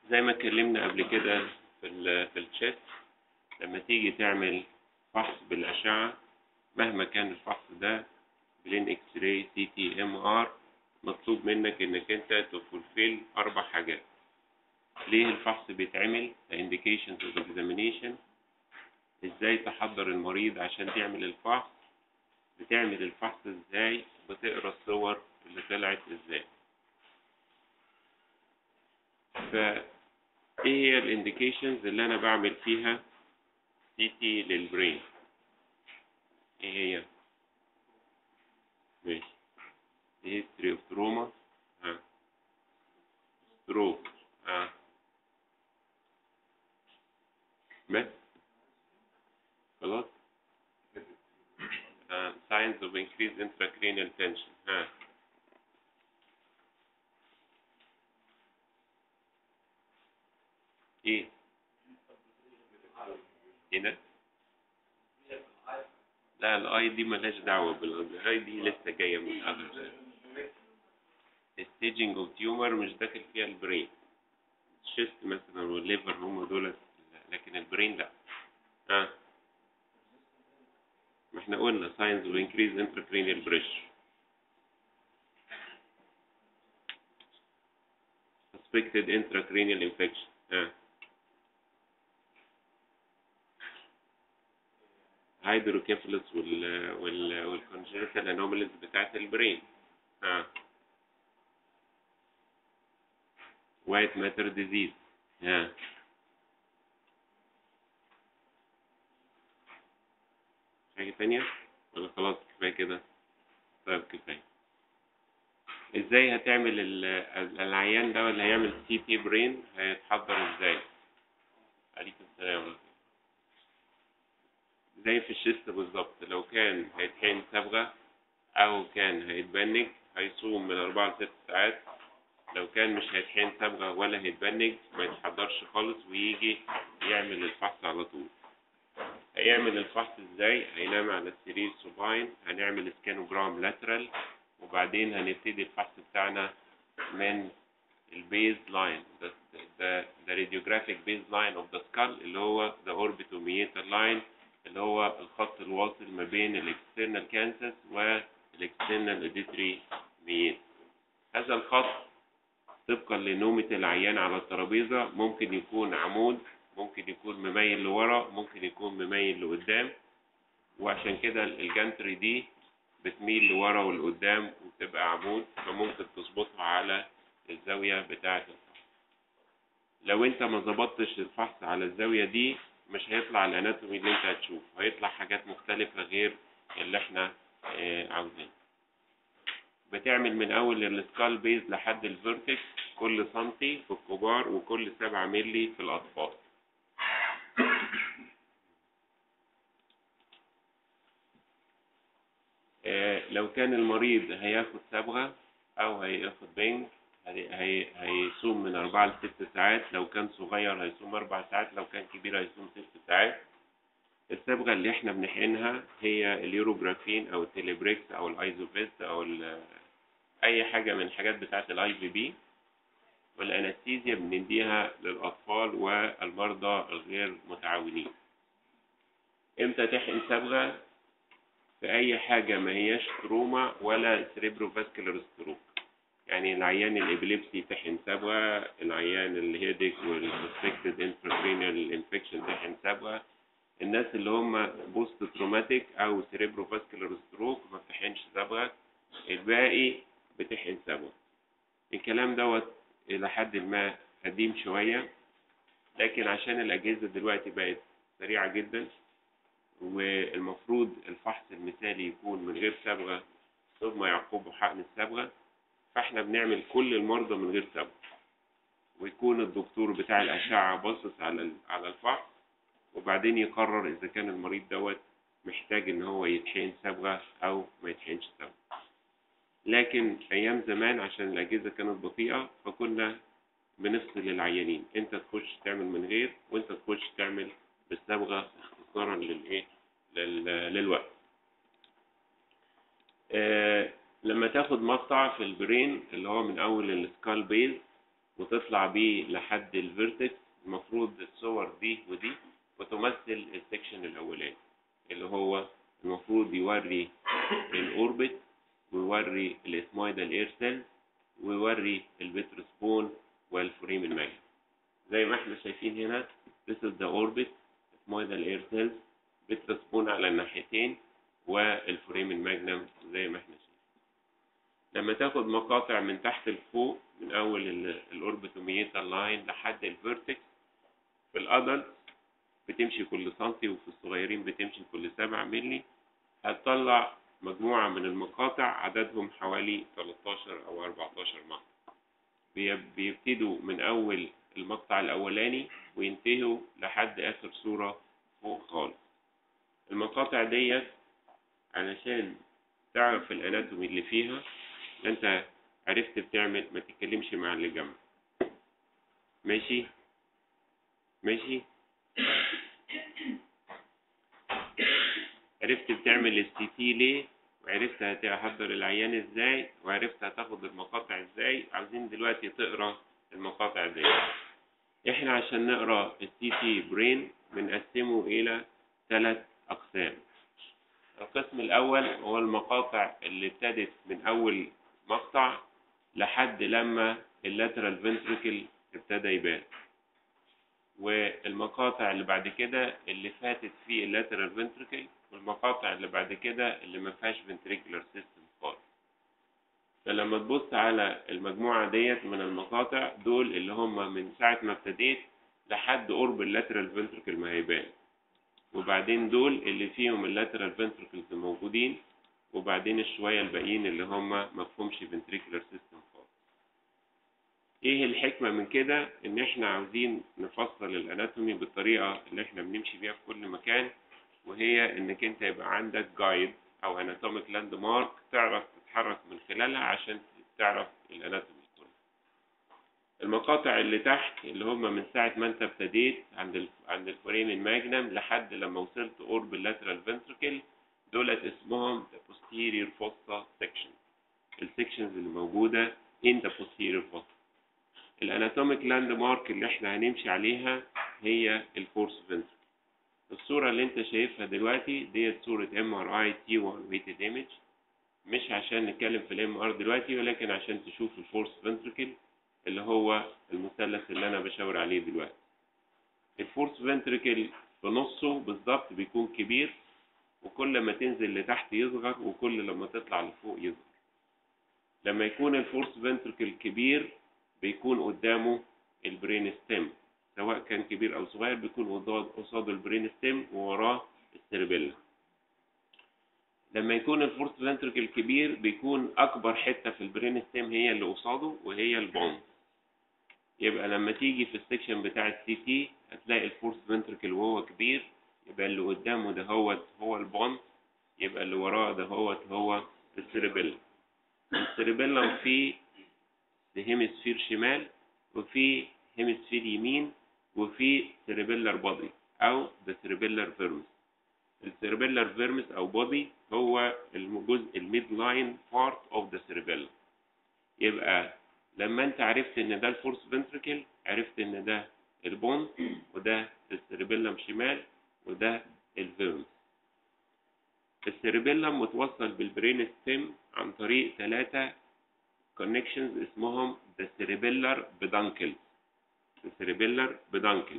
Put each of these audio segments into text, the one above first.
زي ما اتكلمنا قبل كده في ال في الشات لما تيجي تعمل فحص بالأشعة مهما كان الفحص ده بلين اكس راي سي تي ام ار مطلوب منك انك انت تفولفيل اربع حاجات ليه الفحص بيتعمل indications of examination ازاي تحضر المريض عشان تعمل الفحص بتعمل الفحص ازاي بتقرا الصور اللي طلعت ازاي ف ايه هي الانديكيشنز اللي انا بعمل فيها سي تي للبرين ايه هي ماشي history of trauma ها stroke ها بس خلاص آه. signs of increased intracranial tension ها ايه هنا لا الاي دي ملهاش دعوه بالاي دي لسه جايه من الاذر الستيجنج اوف تيومر مش داخل فيها البرين الشيست مثلا والليفر هم دول لكن البرين لا اه ما احنا قلنا signs of increased intracranial pressure suspected intracranial infection اه هيدروكيفالس وال وال والكونجنتال انوماليز بتاعت البرين اه وايت ماتر ديزيز ها حاجة تانية ولا خلاص كفاية كده طيب كفاية ازاي هتعمل ال- ال- العيان ده اللي هيعمل سي تي برين هيتحضر ازاي عليكم السلام ورحمة الله. زي في الشيست بالظبط لو كان هيتحقن صبغة او كان هيتبنج هيصوم من اربعة لست ساعات لو كان مش هيتحقن صبغة ولا هيتبنج ما يتحضرش خالص ويجي يعمل الفحص على طول هيعمل الفحص ازاي هينام على السرير سوباين هنعمل سكانوجرام لاترال وبعدين هنبتدي الفحص بتاعنا من البيز لاين ده ده ده راديوجرافيك بيز لاين اوف ذا سكال اللي هو ذا اوربيتوميتر لاين اللي هو الخط الواصل ما بين الاكسترنال كانسس والاكسترنال اوديتري ميت هذا الخط طبقا لنومة العيان على الترابيزة ممكن يكون عمود ممكن يكون مميل لورا ممكن يكون مميل لقدام وعشان كده الجانتري دي بتميل لورا ولقدام وتبقى عمود فممكن تظبطها على الزاوية بتاعة الفحص لو انت ما ظبطتش الفحص على الزاوية دي مش هيطلع الاناتومي اللي انت هتشوفه هيطلع حاجات مختلفة غير اللي احنا اه عاوزينه بتعمل من اول السكال بيز لحد الفيرتكس كل سنتي في الكبار وكل سبعة ملي في الاطفال آه، لو كان المريض هياخد صبغة أو هياخد بنج هي- هي- هيصوم من أربعة لست ساعات لو كان صغير هيصوم أربع ساعات لو كان كبير هيصوم ست ساعات الصبغة اللي احنا بنحقنها هي اليوروجرافين أو التيليبريكس أو الأيزوفيست أو ال- أي حاجة من الحاجات بتاعة الأي في بي والأنستيزيا بنديها للأطفال والمرضى الغير متعاونين امتى تحقن صبغة في اي حاجه ما هياش تروما ولا سريبرو فاسكولار ستروك يعني العيان الابيليبسي تحن صبغه العيان الهيديك والسسبكتد انتركرينيال انفكشن تحن صبغه الناس اللي هم بوست تروماتيك او سريبرو فاسكولار ستروك ما بتحنش صبغه الباقي بتحن صبغه الكلام دوت الى حد ما قديم شويه لكن عشان الاجهزه دلوقتي بقت سريعه جدا والمفروض الفحص المثالي يكون من غير صبغة ثم يعقبه حقن الصبغة فاحنا بنعمل كل المرضى من غير صبغة ويكون الدكتور بتاع الأشعة باصص على ال- على الفحص وبعدين يقرر إذا كان المريض دوت محتاج إن هو يتحقن صبغة أو ما يتحقنش صبغة لكن أيام زمان عشان الأجهزة كانت بطيئة فكنا بنفصل العيانين أنت تخش تعمل من غير وأنت تخش تعمل بالصبغة اختصارا للايه لل- للوقت آه لما تاخد مقطع في البرين اللي هو من اول السكال بيز وتطلع بيه لحد الفيرتكس المفروض الصور دي ودي وتمثل السكشن الاولاني اللي هو المفروض يوري الاوربت ويوري الاسمويدال اير سيل ويوري البتروسبون والفوريم الماجنم زي ما احنا شايفين هنا this is the orbit اسمويدال اير سيلز بترسبون على الناحيتين والفوريم الماجنم زي ما احنا شايفين لما تاخد مقاطع من تحت لفوق من اول الاوربيتوميتال لاين لحد الفيرتكس في الادلت بتمشي كل سنتي وفي الصغيرين بتمشي كل سبعة ملي هتطلع مجموعة من المقاطع عددهم حوالي 13 أو 14 مقطع بيبتدوا من أول المقطع الأولاني وينتهوا لحد آخر صورة فوق خالص المقاطع ديت علشان تعرف الاناتومي اللي فيها انت عرفت بتعمل ما تتكلمش مع اللي جنبك ماشي ماشي عرفت بتعمل السي تي ليه وعرفت هتحضر العيان ازاي وعرفت هتاخد المقاطع ازاي عاوزين دلوقتي تقرا المقاطع دي احنا عشان نقرا السي تي برين بنقسمه الى ثلاث اقسام القسم الاول هو المقاطع اللي ابتدت من اول مقطع لحد لما اللاترال فنتريكل ابتدى يبان والمقاطع اللي بعد كده اللي فاتت في اللاترال فنتريكل والمقاطع اللي بعد كده اللي ما فيهاش فنتريكولار سيستم خالص فلما تبص على المجموعة ديت من المقاطع دول اللي هم من ساعة ما ابتديت لحد قرب اللاترال فنتريكل ما هيبان وبعدين دول اللي فيهم اللاترال فنتريكلز موجودين وبعدين الشوية الباقيين اللي هم مفهومش فنتريكولار سيستم خالص ايه الحكمة من كده ان احنا عاوزين نفصل الاناتومي بالطريقة اللي احنا بنمشي بيها في كل مكان وهي انك انت يبقى عندك جايد او اناتوميك لاند مارك تعرف تتحرك من خلالها عشان تعرف الاناتومي كله المقاطع اللي تحت اللي هم من ساعة ما انت ابتديت عند ال عند الفورين الماجنم لحد لما وصلت قرب اللاترال فنتركل دولت اسمهم the posterior fossa section السكشنز اللي موجودة in the posterior fossa الاناتوميك لاند مارك اللي احنا هنمشي عليها هي الفورس فنتركل الصورة اللي انت شايفها دلوقتي ديت صورة ام ار اي تي 1 ويتد ايمج مش عشان نتكلم في الام ار دلوقتي ولكن عشان تشوف الفورس فنتركل اللي هو المثلث اللي انا بشاور عليه دلوقتي الفورس فنتركل في نصه بالظبط بيكون كبير وكل ما تنزل لتحت يصغر وكل لما تطلع لفوق يصغر لما يكون الفورس فنتركل كبير بيكون قدامه البرين ستيم سواء كان كبير او صغير بيكون قصاده البرين ستيم ووراه السيربيلا لما يكون الفورس فنتركل كبير بيكون اكبر حته في البرين ستيم هي اللي قصاده وهي البونز يبقى لما تيجي في السكشن بتاع السي تي هتلاقي الفورس فنتركل وهو كبير يبقى اللي قدامه ده هو هو البونز يبقى اللي وراه ده هو هو السيربيلا السيربيلا فيه هيمسفير شمال وفي هيمسفير يمين وفي سيربيلر بودي او ذا سيربيلر فيرمس السيربيلر فيرمس او بودي هو الجزء الميد لاين بارت اوف ذا سيربيلر يبقى لما انت عرفت ان ده الفورس فنتريكل عرفت ان ده البون وده السيربيلم شمال وده الفيرمس السيربيلم متوصل بالبرين ستيم عن طريق ثلاثة كونكشنز اسمهم ذا سيربيلر بدانكلز السيربيلر بدانكل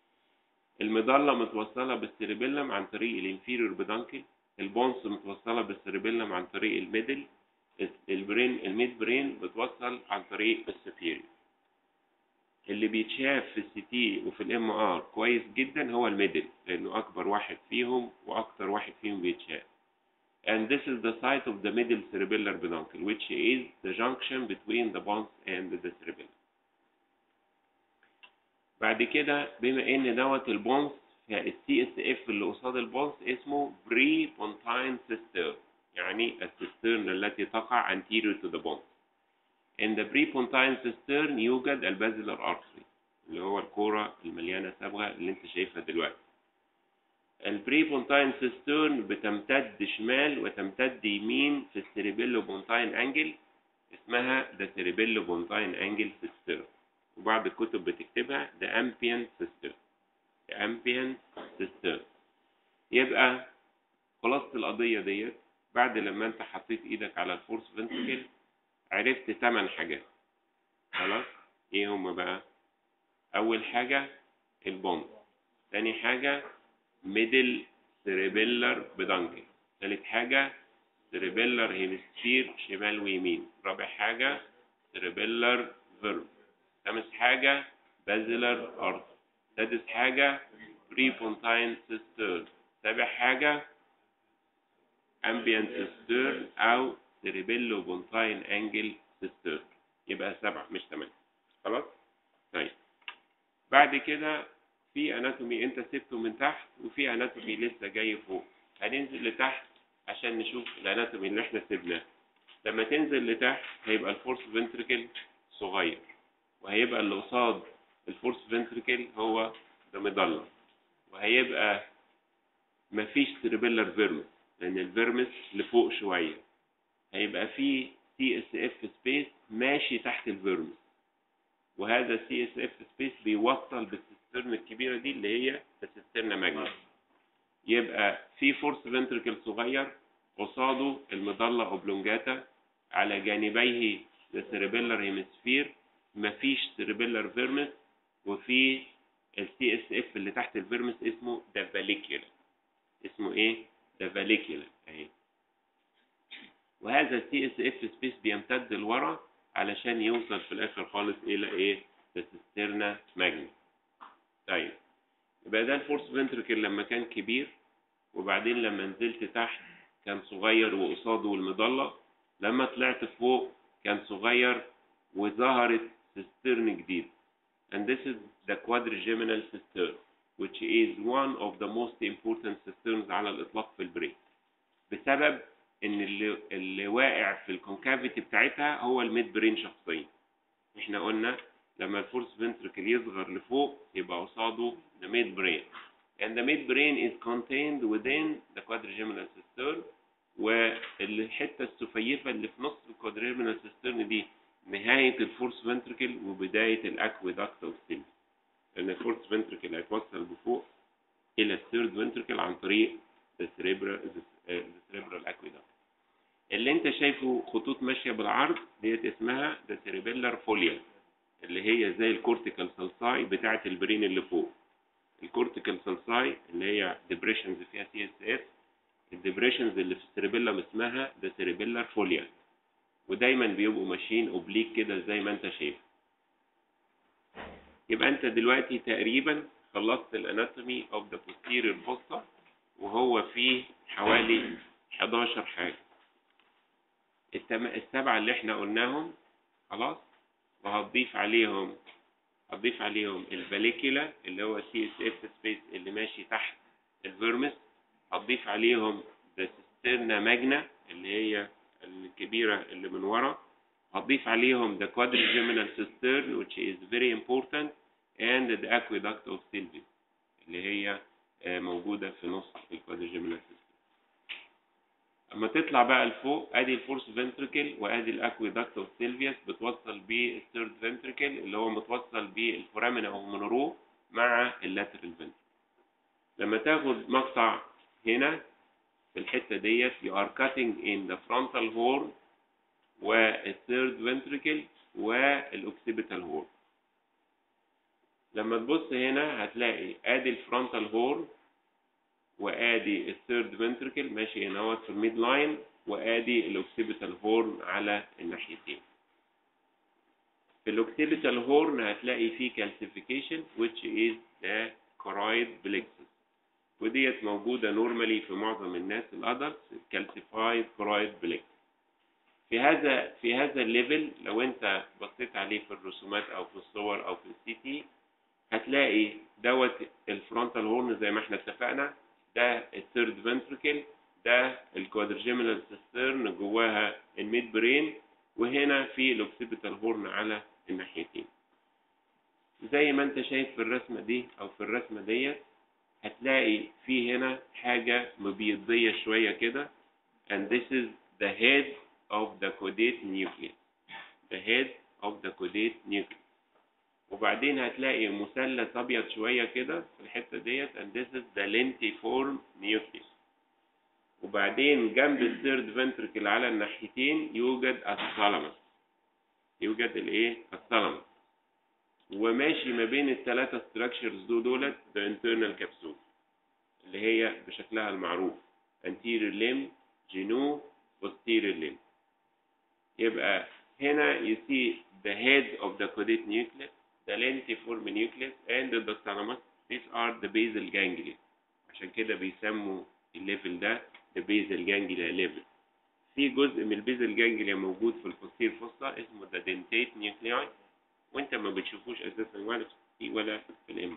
المظلة متوصلة بالسيربيلم عن طريق الانفيريور بدانكل البونس متوصلة بالسيربيلم عن طريق الميدل البرين الميد برين بتوصل عن طريق السفيريور اللي بيتشاف في السي تي وفي الام ار كويس جدا هو الميدل لانه اكبر واحد فيهم واكتر واحد فيهم بيتشاف and this is the site of the middle cerebellar peduncle which is the junction between the bones and the cerebellum بعد كده بما ان دوت البونس السي اس اف اللي قصاد البونس اسمه بري بونتاين سيستر يعني السيسترن التي تقع anterior to the bone. In the pre-pontine cistern يوجد البازلر artery اللي هو الكورة المليانة صبغة اللي انت شايفها دلوقتي. البريبونتاين سيسترن بتمتد شمال وتمتد يمين في السيريبيلو بونتاين انجل اسمها ذا سيريبيلو بونتاين انجل سيسترن بعض الكتب بتكتبها the ambient system the ambient system يبقى خلاصة القضية ديت بعد لما انت حطيت ايدك على الفورس فنتركل عرفت ثمان حاجات خلاص ايه هم بقى اول حاجة البوند تاني حاجة ميدل سيريبيلر بدانكل تالت حاجة سيريبيلر هيمسفير شمال ويمين رابع حاجة سيريبيلر فيرب خامس حاجة بازلر أرض سادس حاجة بريفونتاين سيستر سابع حاجة ambient سيستر أو سيريبيلو بونتاين أنجل سيستر يبقى سبعة مش ثمانية خلاص؟ طيب بعد كده في اناتومي انت سبته من تحت وفي اناتومي لسه جاي فوق هننزل لتحت عشان نشوف الاناتومي اللي احنا سيبناه لما تنزل لتحت هيبقى الفورس فنتريكل صغير وهيبقى اللي قصاد الفورس فنتريكل هو ده مضلع وهيبقى مفيش سيربيلر فيرمس لان الفيرمس لفوق شويه هيبقى في سي اس اف سبيس ماشي تحت الفيرمس وهذا السي اس اف سبيس بيوصل بالسيسترن الكبيره دي اللي هي السيسترنا ماجنس يبقى في فورس فنتريكل صغير قصاده المضله اوبلونجاتا على جانبيه السيربيلر هيمسفير مفيش سيربيلر فيرمس وفي السي اس اف اللي تحت الفيرمس اسمه دافاليكيولا اسمه ايه دافاليكيولا اهي وهذا السي اس اف سبيس بيمتد لورا علشان يوصل في الاخر خالص الى ايه السيسترنا ماجنس طيب يبقى ده الفورس فنتركل لما كان كبير وبعدين لما نزلت تحت كان صغير وقصاده المضلة لما طلعت فوق كان صغير وظهرت سيسترن جديد and this is the quadrigeminal cistern which is one of the most important cisterns على الإطلاق في البرين بسبب ان اللي, اللي واقع في الكونكافيتي بتاعتها هو الميد برين شخصيا احنا قلنا لما الفورس فنتركل يصغر لفوق يبقى قصاده the mid brain and the mid brain is contained within the quadrigeminal cistern والحته السفيفه اللي في نص الكوادريجيمينال سيسترن دي نهايه الفورس فنتركل وبدايه الاكويدكت اوف سيلز لان الفورس فنتركل هيتوصل بفوق الى الثيرد فنتركل عن طريق السريبرال السريبرال اكويدكت اللي انت شايفه خطوط ماشيه بالعرض ديت اسمها ذا سيريبيلر فوليا اللي هي زي الكورتيكال سلساي بتاعه البرين اللي فوق الكورتيكال سلساي اللي هي ديبريشنز فيها سي اس اف الديبريشنز اللي في السيربيلم اسمها ذا سيربيلر فوليا ودايما بيبقوا ماشيين اوبليك كده زي ما انت شايف يبقى انت دلوقتي تقريبا خلصت الاناتومي اوف ذا posterior fossa وهو فيه حوالي 11 حاجه التم... السبعه اللي احنا قلناهم خلاص وهتضيف عليهم هتضيف عليهم الفاليكولا اللي هو سي اس اف سبيس اللي ماشي تحت الفيرمس هتضيف عليهم السيسترنا ماجنا اللي هي الكبيرة اللي من ورا هتضيف عليهم the quadrigeminal cistern which is very important and the aqueduct of Sylvius اللي هي موجودة في نص الquadrigeminal cistern اما تطلع بقى لفوق ادي الفورس فنتريكل وادي الاكويدكت اوف سيلفيوس بتوصل بالثيرد فنتريكل اللي هو متوصل بالفورامينا او منرو مع اللاترال فنتريكل لما تاخد مقطع هنا في الحته ديت you are cutting in the frontal horn والثيرد فنتريكل والاوكسيبيتال هورن لما تبص هنا هتلاقي ادي الفرونتال هورن وادي الثيرد فنتريكل ماشي هنا اهوت في الميد لاين وادي الاوكسيبيتال هورن على الناحيتين في الاوكسيبيتال هورن هتلاقي فيه calcification which is the choroid plexus وديت موجودة نورمالي في معظم الناس الادلتس calcified choroid plexus في هذا في هذا الليفل لو انت بصيت عليه في الرسومات او في الصور او في السي تي هتلاقي دوت الفرونتال هورن زي ما احنا اتفقنا ده الثيرد فنتريكل ده الكوادرجيمينال سيسترن جواها الميد برين وهنا في الاوكسيبيتال هورن على الناحيتين زي ما انت شايف في الرسمه دي او في الرسمه ديت هتلاقي في هنا حاجه مبيضيه شويه كده and this is the head of the caudate nucleus the head of the caudate nucleus وبعدين هتلاقي مثلث ابيض شويه كده في الحته ديت and this is the lentiform nucleus وبعدين جنب الثيرد فنتركل على الناحيتين يوجد الثالاموس يوجد الايه الثالاموس وماشي ما بين الثلاثه ستراكشرز دول دولت the internal capsule اللي هي بشكلها المعروف anterior limb جنو posterior limb يبقى هنا you see the head of the caudate nucleus the lentiform nucleus and the thalamus these are the basal ganglia عشان كده بيسموا الليفل ده the basal ganglia level في جزء من البيزل جانجليا موجود في الفوسير فوسطا اسمه the dentate nuclei وانت ما بتشوفوش اساسا ولا في ولا في الام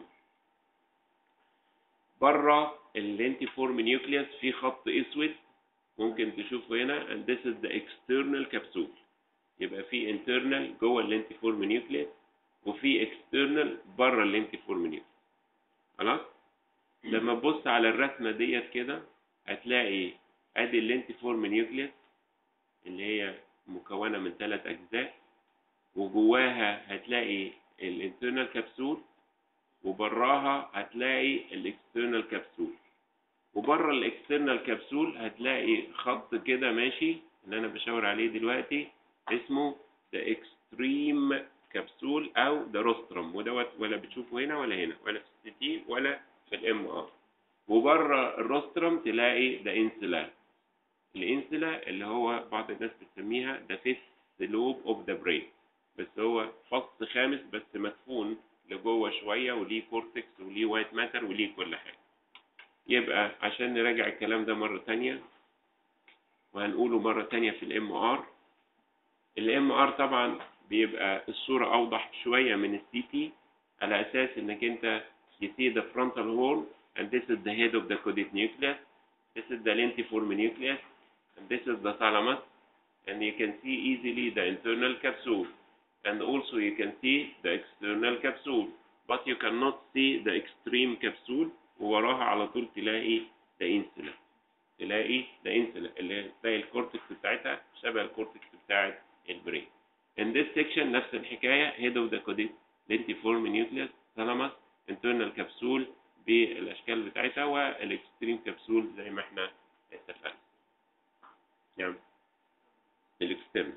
بره اللينتيفورم نيوكليوس في خط اسود ممكن تشوفه هنا and this is the external capsule يبقى في internal جوه اللينتيفورم نيوكليوس وفي external بره اللينتيفورم نيوكليوس خلاص لما تبص على الرسمه ديت كده هتلاقي ادي اللينتيفورم نيوكليوس اللي هي مكونه من ثلاث اجزاء وجواها هتلاقي الانترنال كبسول وبراها هتلاقي الاكسترنال كبسول وبره الاكسترنال كبسول هتلاقي خط كده ماشي اللي انا بشاور عليه دلوقتي اسمه ذا اكستريم كبسول او ذا روسترم ودوت ولا بتشوفه هنا ولا هنا ولا في السي تي ولا في الام ار وبره الروسترم تلاقي ذا انسلا الانسلا اللي هو بعض الناس بتسميها ذا فيث لوب اوف ذا برين بس هو فص خامس بس مدفون لجوه شويه وليه كورتكس وليه وايت ماتر وليه كل حاجه يبقى عشان نراجع الكلام ده مره تانية وهنقوله مره تانية في الام ار الام ار طبعا بيبقى الصوره اوضح شويه من السي تي على اساس انك انت you see the frontal horn and this is the head of the caudate nucleus this is the lentiform nucleus and this is the thalamus and you can see easily the internal capsule and also you can see the external capsule but you cannot see the extreme capsule ووراها على طول تلاقي the insula تلاقي the insula اللي تلاقي الكورتكس بتاعتها شبه الكورتكس بتاعت البرين in this section نفس الحكاية head of the caudate lentiform nucleus thalamus internal capsule بالاشكال بتاعتها والاكستريم كبسول زي ما احنا اتفقنا يعني الاكسترنال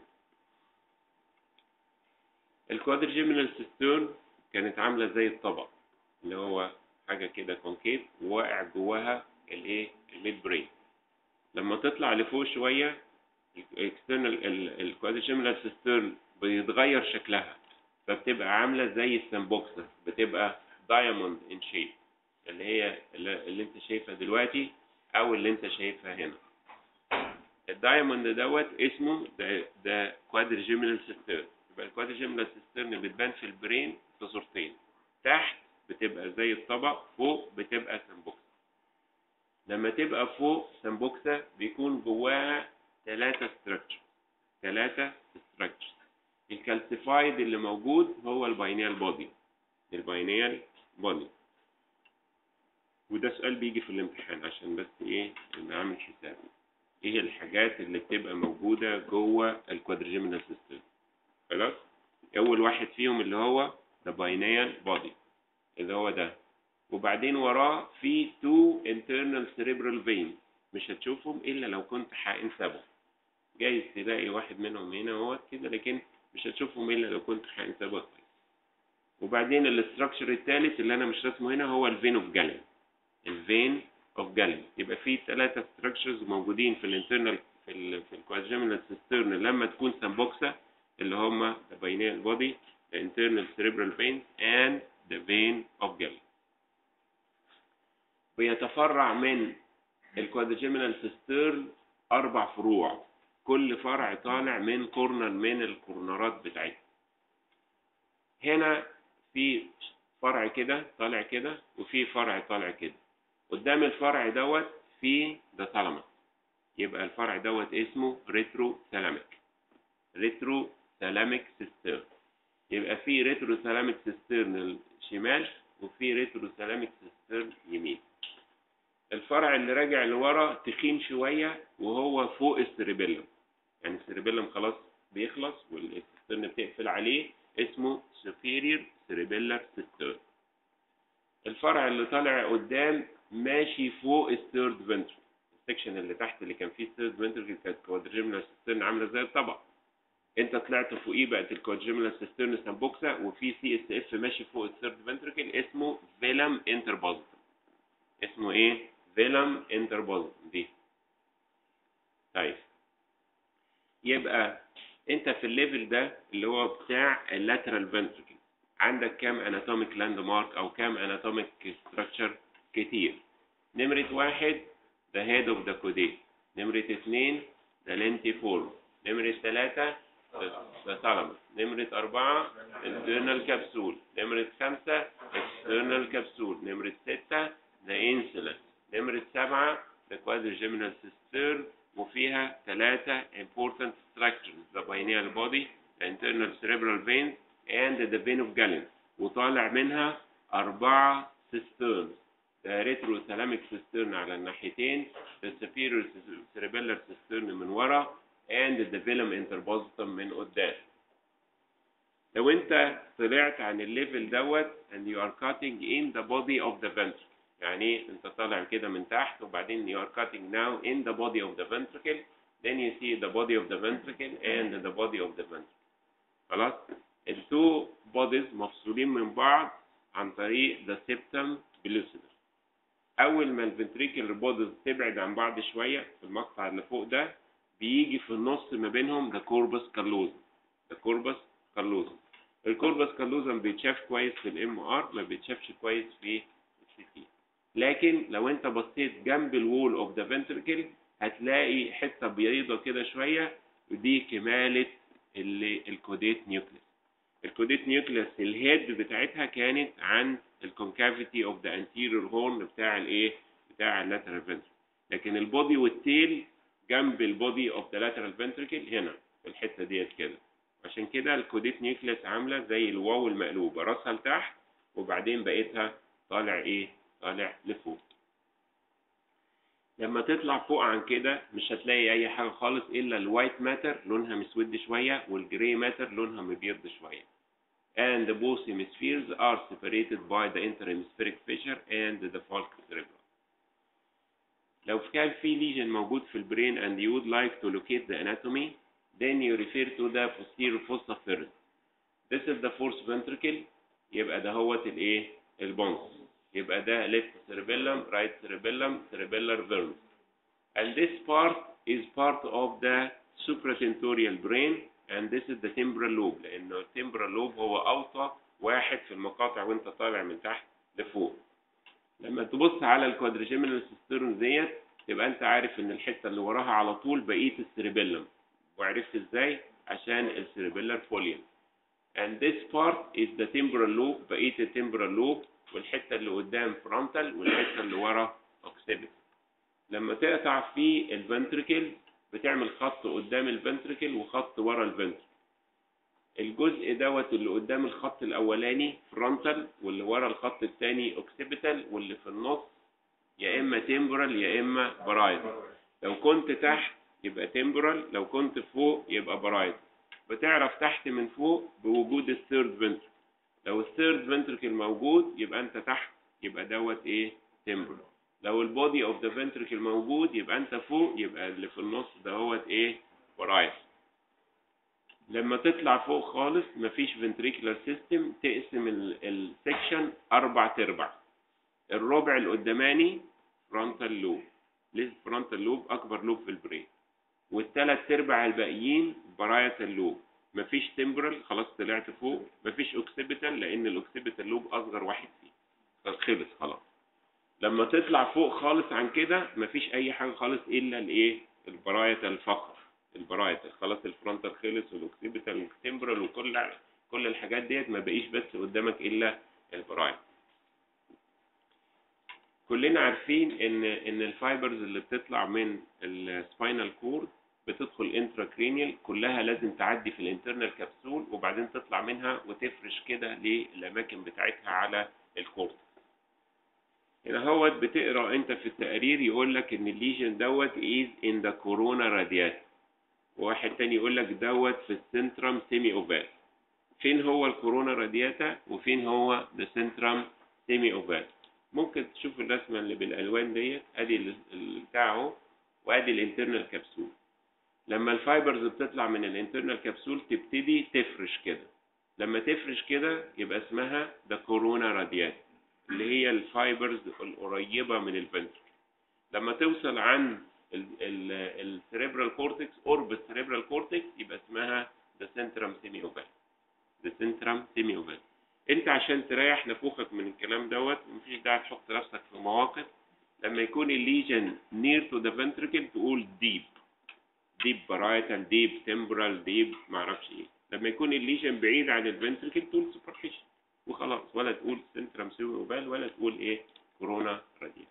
الكوادرجيمينال سيستون كانت عامله زي الطبق اللي هو حاجه كده كونكيف وواقع جواها الايه الميد برين لما تطلع لفوق شويه الاكسترنال الكوادرجيمينال سيستون بيتغير شكلها فبتبقى عامله زي السمبوكسه بتبقى دايموند ان شيب اللي هي اللي انت شايفها دلوقتي او اللي انت شايفها هنا الدايموند دوت اسمه ده كوادرجيمينال سيسترن يبقى الكوادرجيمينال سيسترن بتبان في البرين في صورتين تحت بتبقى زي الطبق فوق بتبقى سمبوكسه لما تبقى فوق سمبوكسه بيكون جواها ثلاثة ستراكشر ثلاثة ستراكشر الكالسيفايد اللي موجود هو الباينيال بودي الباينيال بودي وده سؤال بيجي في الامتحان عشان بس ايه نعمل حساب ايه الحاجات اللي بتبقى موجودة جوه الكوادرجيمينال سيستم خلاص اول واحد فيهم اللي هو the pineal body اللي هو ده وبعدين وراه في two internal cerebral veins مش هتشوفهم الا لو كنت حقن سبب جايز تلاقي واحد منهم هنا هو كده لكن مش هتشوفهم الا لو كنت حقن سبب وبعدين الاستراكشر الثالث اللي انا مش راسمه هنا هو الفين اوف جالين الفين اوف جالين يبقى في ثلاثه ستراكشرز موجودين في الانترنال في ال في الكوادرجيمينال سيسترن لما تكون سمبوكسا اللي هم the pineal body the internal cerebral veins and the vein of Gallen ويتفرع من الكوادرجيمينال سيسترن اربع فروع كل فرع طالع من كورنر من الكورنرات بتاعتها هنا في فرع كده طالع كده وفي فرع طالع كده قدام الفرع دوت في ده ثالاموس يبقى الفرع دوت اسمه ريترو ثالاميك ريترو ثالاميك سيسترن يبقى في ريترو ثالاميك سيسترن شمال وفي ريترو ثالاميك سيسترن يمين الفرع اللي راجع لورا تخين شويه وهو فوق السيربيلم يعني السيربيلم خلاص بيخلص والسيسترن بتقفل عليه اسمه superior cerebellar cistern الفرع اللي طالع قدام ماشي فوق الثيرد فنتركل السكشن اللي تحت اللي كان فيه الثيرد فنتركل كانت كوادريجيمنال سيسترن عامله زي الطبق انت طلعت فوقيه بقت الكوادريجيمنال سيسترن سامبوكسا وفي سي اس اف ماشي فوق الثيرد فنتركل اسمه فيلم انتربوزيتم اسمه ايه فيلم انتربوزيتم دي طيب يبقى انت في الليفل ده اللي هو بتاع اللاترال فنتركل عندك كام اناتوميك لاند مارك او كام اناتوميك ستراكشر كتير نمرة واحد the head of the caudate نمرة اتنين the lentiform نمرة تلاتة the thalamus نمرة أربعة internal capsule نمرة خمسة external capsule نمرة ستة the insula نمرة سبعة the quadrigeminal cistern وفيها ثلاثة important structures the pineal body the internal cerebral veins and the vein of Galen وطالع منها أربعة cisterns the retrothalamic cistern على الناحيتين the superior cerebellar cistern من ورا and the velum interpositum من قدام لو انت طلعت عن الليفل دوت and you are cutting in the body of the ventricle يعني انت طالع كده من تحت وبعدين you are cutting now in the body of the ventricle then you see the body of the ventricle and the body of the ventricle خلاص التو bodies مفصولين من بعض عن طريق the septum pellucidum اول ما الفنتريكل بودز تبعد عن بعض شويه في المقطع اللي فوق ده بيجي في النص ما بينهم ده كوربس كالوزم ده كوربس كالوزم الكوربس كالوزم بيتشاف كويس في الام ار ما بيتشافش كويس في السي تي لكن لو انت بصيت جنب الوول اوف ذا فنتركل هتلاقي حته بيضه كده شويه ودي كماله اللي الكوديت نيوكليس الكوديت نيوكليس الهيد بتاعتها كانت عن الكونكافيتي اوف ذا انتيريور هورن بتاع الايه بتاع اللاترال فنتركل لكن البودي والتيل جنب البودي اوف ذا لاترال فنتركل هنا في الحته ديت كده عشان كده الكوديت نيوكليس عامله زي الواو المقلوبه راسها لتحت وبعدين بقيتها طالع ايه طالع لفوق لما تطلع فوق عن كده مش هتلاقي اي حاجه خالص الا الوايت ماتر لونها مسود شويه والجري ماتر لونها مبيض شويه and both hemispheres are separated by the interhemispheric fissure and the falx cerebrum لو كان في lesion موجود في البرين and you would like to locate the anatomy then you refer to the posterior fossa first this is the fourth ventricle يبقى ده هوت الايه البونس يبقى ده left cerebellum right cerebellum cerebellar vernus and this part is part of the supratentorial brain and this is the temporal lobe لانه التمبرال لوب هو اوطى واحد في المقاطع وانت طالع من تحت لفوق لما تبص على الكوادريجيمينال سيسترن ديت يبقى انت عارف ان الحته اللي وراها على طول بقيه السيربيلم وعرفت ازاي عشان السيربيلر فوليوم and this part is the temporal lobe بقيه التمبرال لوب والحته اللي قدام فرونتال والحته اللي ورا اوكسيبيت لما تقطع في الفنتريكل بتعمل خط قدام الفنتريكل وخط ورا الفنتريكل الجزء دوت اللي قدام الخط الاولاني فرونتال واللي ورا الخط الثاني اوكسيبيتال واللي في النص يا اما تمبرال يا اما برايد لو كنت تحت يبقى تمبرال لو كنت فوق يبقى برايد بتعرف تحت من فوق بوجود الثيرد فنتريكل لو الثيرد فنتريكل موجود يبقى انت تحت يبقى دوت ايه تمبرال لو البودي اوف ذا فنتريكل موجود يبقى انت فوق يبقى اللي في النص دهوت ايه برايد لما تطلع فوق خالص مفيش فنتريكولار سيستم تقسم السكشن اربع تربع الربع القداماني فرونتال لوب ليه فرونتال لوب اكبر لوب في البرين والثلاث ارباع الباقيين برايتال لوب مفيش تمبرال خلاص طلعت فوق مفيش اوكسيبيتال لان الاوكسيبيتال لوب اصغر واحد فيه خلص خلاص لما تطلع فوق خالص عن كده مفيش اي حاجه خالص الا الايه البرايتال فقط البرايتال خلاص الفرونتال خلص والاوكسيبيتال والتمبرال وكل كل الحاجات ديت ما بقيش بس قدامك الا البرايت كلنا عارفين ان ان الفايبرز اللي بتطلع من السباينال كورد بتدخل انتراكرينيال كلها لازم تعدي في الانترنال كبسول وبعدين تطلع منها وتفرش كده للاماكن بتاعتها على الكورت هنا هوت بتقرا انت في التقرير يقول لك ان الليجن دوت از ان ذا كورونا راديات وواحد تاني يقول لك دوت في السنترم سيمي اوفال فين هو الكورونا رادياتا وفين هو ذا سنترم سيمي اوفال ممكن تشوف الرسمه اللي بالالوان ديت ادي ال- ال- بتاع اهو وادي الانترنال كبسول لما الفايبرز بتطلع من الانترنال كبسول تبتدي تفرش كده لما تفرش كده يبقى اسمها ذا كورونا راديات اللي هي الفايبرز القريبه من الفنتر لما توصل عند السريبرال كورتكس قرب السريبرال كورتكس يبقى اسمها ذا سنترم سيمي اوفال ذا سنترم سيمي اوفال انت عشان تريح نفوخك من الكلام دوت مفيش داعي تحط نفسك في مواقف لما يكون الليجن نير تو ذا فنتركل تقول ديب ديب بارايتال ديب تمبرال ديب معرفش ايه لما يكون الليجن بعيد عن الفنتركل تقول سوبرفيشن وخلاص ولا تقول سنترم سيمي اوفال ولا تقول ايه كورونا راديال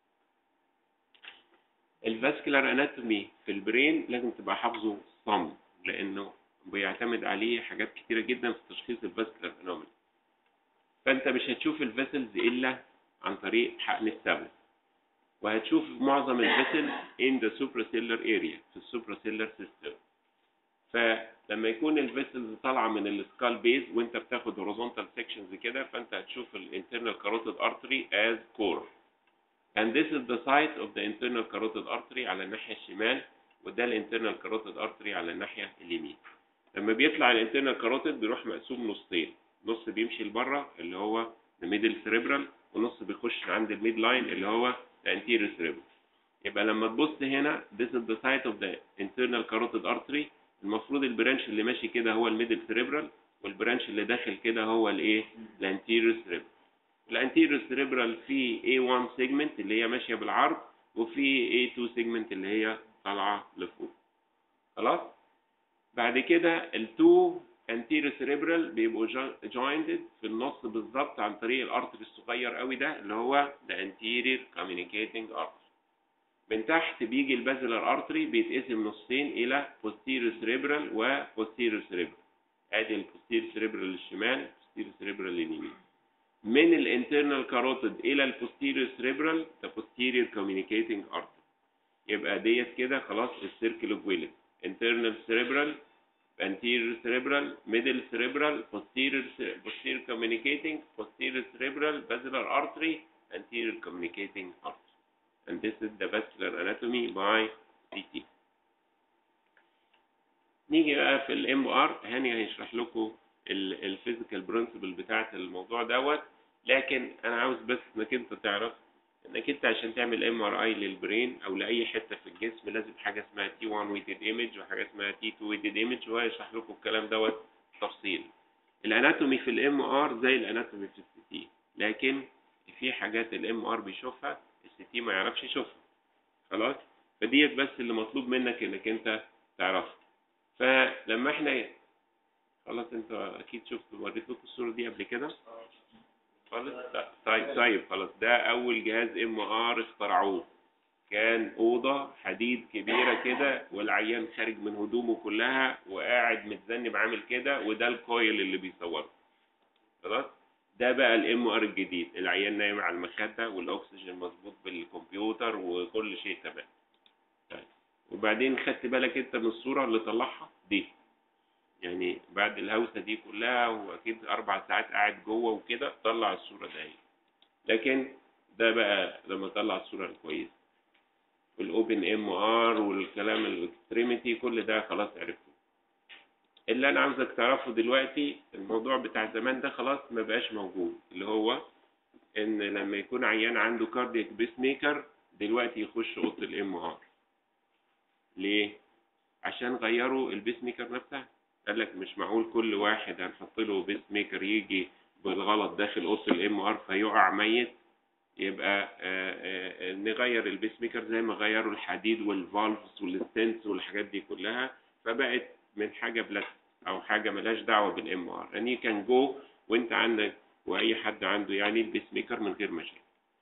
الفاسكولار اناتومي في البرين لازم تبقى حافظه صم لانه بيعتمد عليه حاجات كتيره جدا في تشخيص الفاسكولار انومالي فانت مش هتشوف الفيسلز الا عن طريق حقن السبب وهتشوف معظم الفيسل in the supracellular area في السوبراسيلر سيستم فلما يكون الفيسلز طالعه من السكال بيز وانت بتاخد horizontal sections كده فانت هتشوف الانترنال carotid artery as core and this is the site of the internal carotid artery على الناحيه الشمال وده الانترنال carotid artery على الناحيه اليمين لما بيطلع الانترنال كاروتيد بيروح مقسوم نصين نص بيمشي لبره اللي هو الميدل سيريبرال ونص بيخش عند الميد لاين اللي هو الانتيريور سيريبرال يبقى لما تبص هنا this is the site of the internal carotid artery المفروض البرانش اللي ماشي كده هو الميدل سيريبرال والبرانش اللي داخل كده هو الايه الانتيريور سيريبرال الانتيريور سيريبرال فيه A1 سيجمنت اللي هي ماشيه بالعرض وفي A2 سيجمنت اللي هي طالعه لفوق خلاص بعد كده التو anterior cerebral بيبقوا jointed في النص بالظبط عن طريق الارتري الصغير قوي ده اللي هو the anterior communicating artery من تحت بيجي البازلر ارتري بيتقسم نصين الى posterior cerebral و posterior cerebral ادي ال posterior cerebral للشمال posterior cerebral لليمين من الانترنال كاروتيد الى البوستيريور سيريبرال ده posterior communicating artery يبقى ديت كده خلاص السيركل اوف ويلت internal cerebral anterior cerebral middle cerebral posterior cere- posterior communicating posterior cerebral basilar artery anterior communicating artery and this is the vascular anatomy by CT نيجي بقى في الام ار هاني هيشرح لكم الفيزيكال برنسبل بتاعت الموضوع دوت لكن انا عاوز بس انك انت تعرف انك انت عشان تعمل ام ار اي للبرين او لاي حته في الجسم لازم حاجه اسمها تي 1 ويتد ايمج وحاجه اسمها تي 2 ويتد ايمج وهو يشرح لكم الكلام دوت تفصيل الاناتومي في الام ار زي الاناتومي في السي تي لكن في حاجات الام ار بيشوفها السي تي ما يعرفش يشوفها خلاص فديت بس اللي مطلوب منك انك انت تعرفها فلما احنا خلاص انت اكيد شفت وريت لكم الصوره دي قبل كده خالص لا. طيب طيب خلاص ده اول جهاز ام ار اخترعوه كان اوضه حديد كبيره كده والعيان خارج من هدومه كلها وقاعد متذنب عامل كده وده الكويل اللي بيصوره خلاص ده بقى الام ار الجديد العيان نايم على المخده والاكسجين مظبوط بالكمبيوتر وكل شيء تمام طيب وبعدين خدت بالك انت من الصوره اللي طلعها دي يعني بعد الهوسه دي كلها واكيد اربع ساعات قاعد جوه وكده طلع الصوره دي لكن ده بقى لما طلع الصوره الكويسه والاوبن ام ار والكلام الاكستريميتي كل ده خلاص عرفته اللي انا عاوزك تعرفه دلوقتي الموضوع بتاع زمان ده خلاص ما بقاش موجود اللي هو ان لما يكون عيان عنده كاردياك بيس ميكر دلوقتي يخش اوضه الام ار ليه عشان غيروا البيس ميكر نفسها قال لك مش معقول كل واحد هنحط له بيس ميكر يجي بالغلط داخل اوضه الام ار فيقع ميت يبقى آآ آآ نغير البيس ميكر زي ما غيروا الحديد والفالفز والستنس والحاجات دي كلها فبقت من حاجه بلاستيك او حاجه ملهاش دعوه بالام ار يعني كان جو وانت عندك واي حد عنده يعني البيس ميكر من غير مشاكل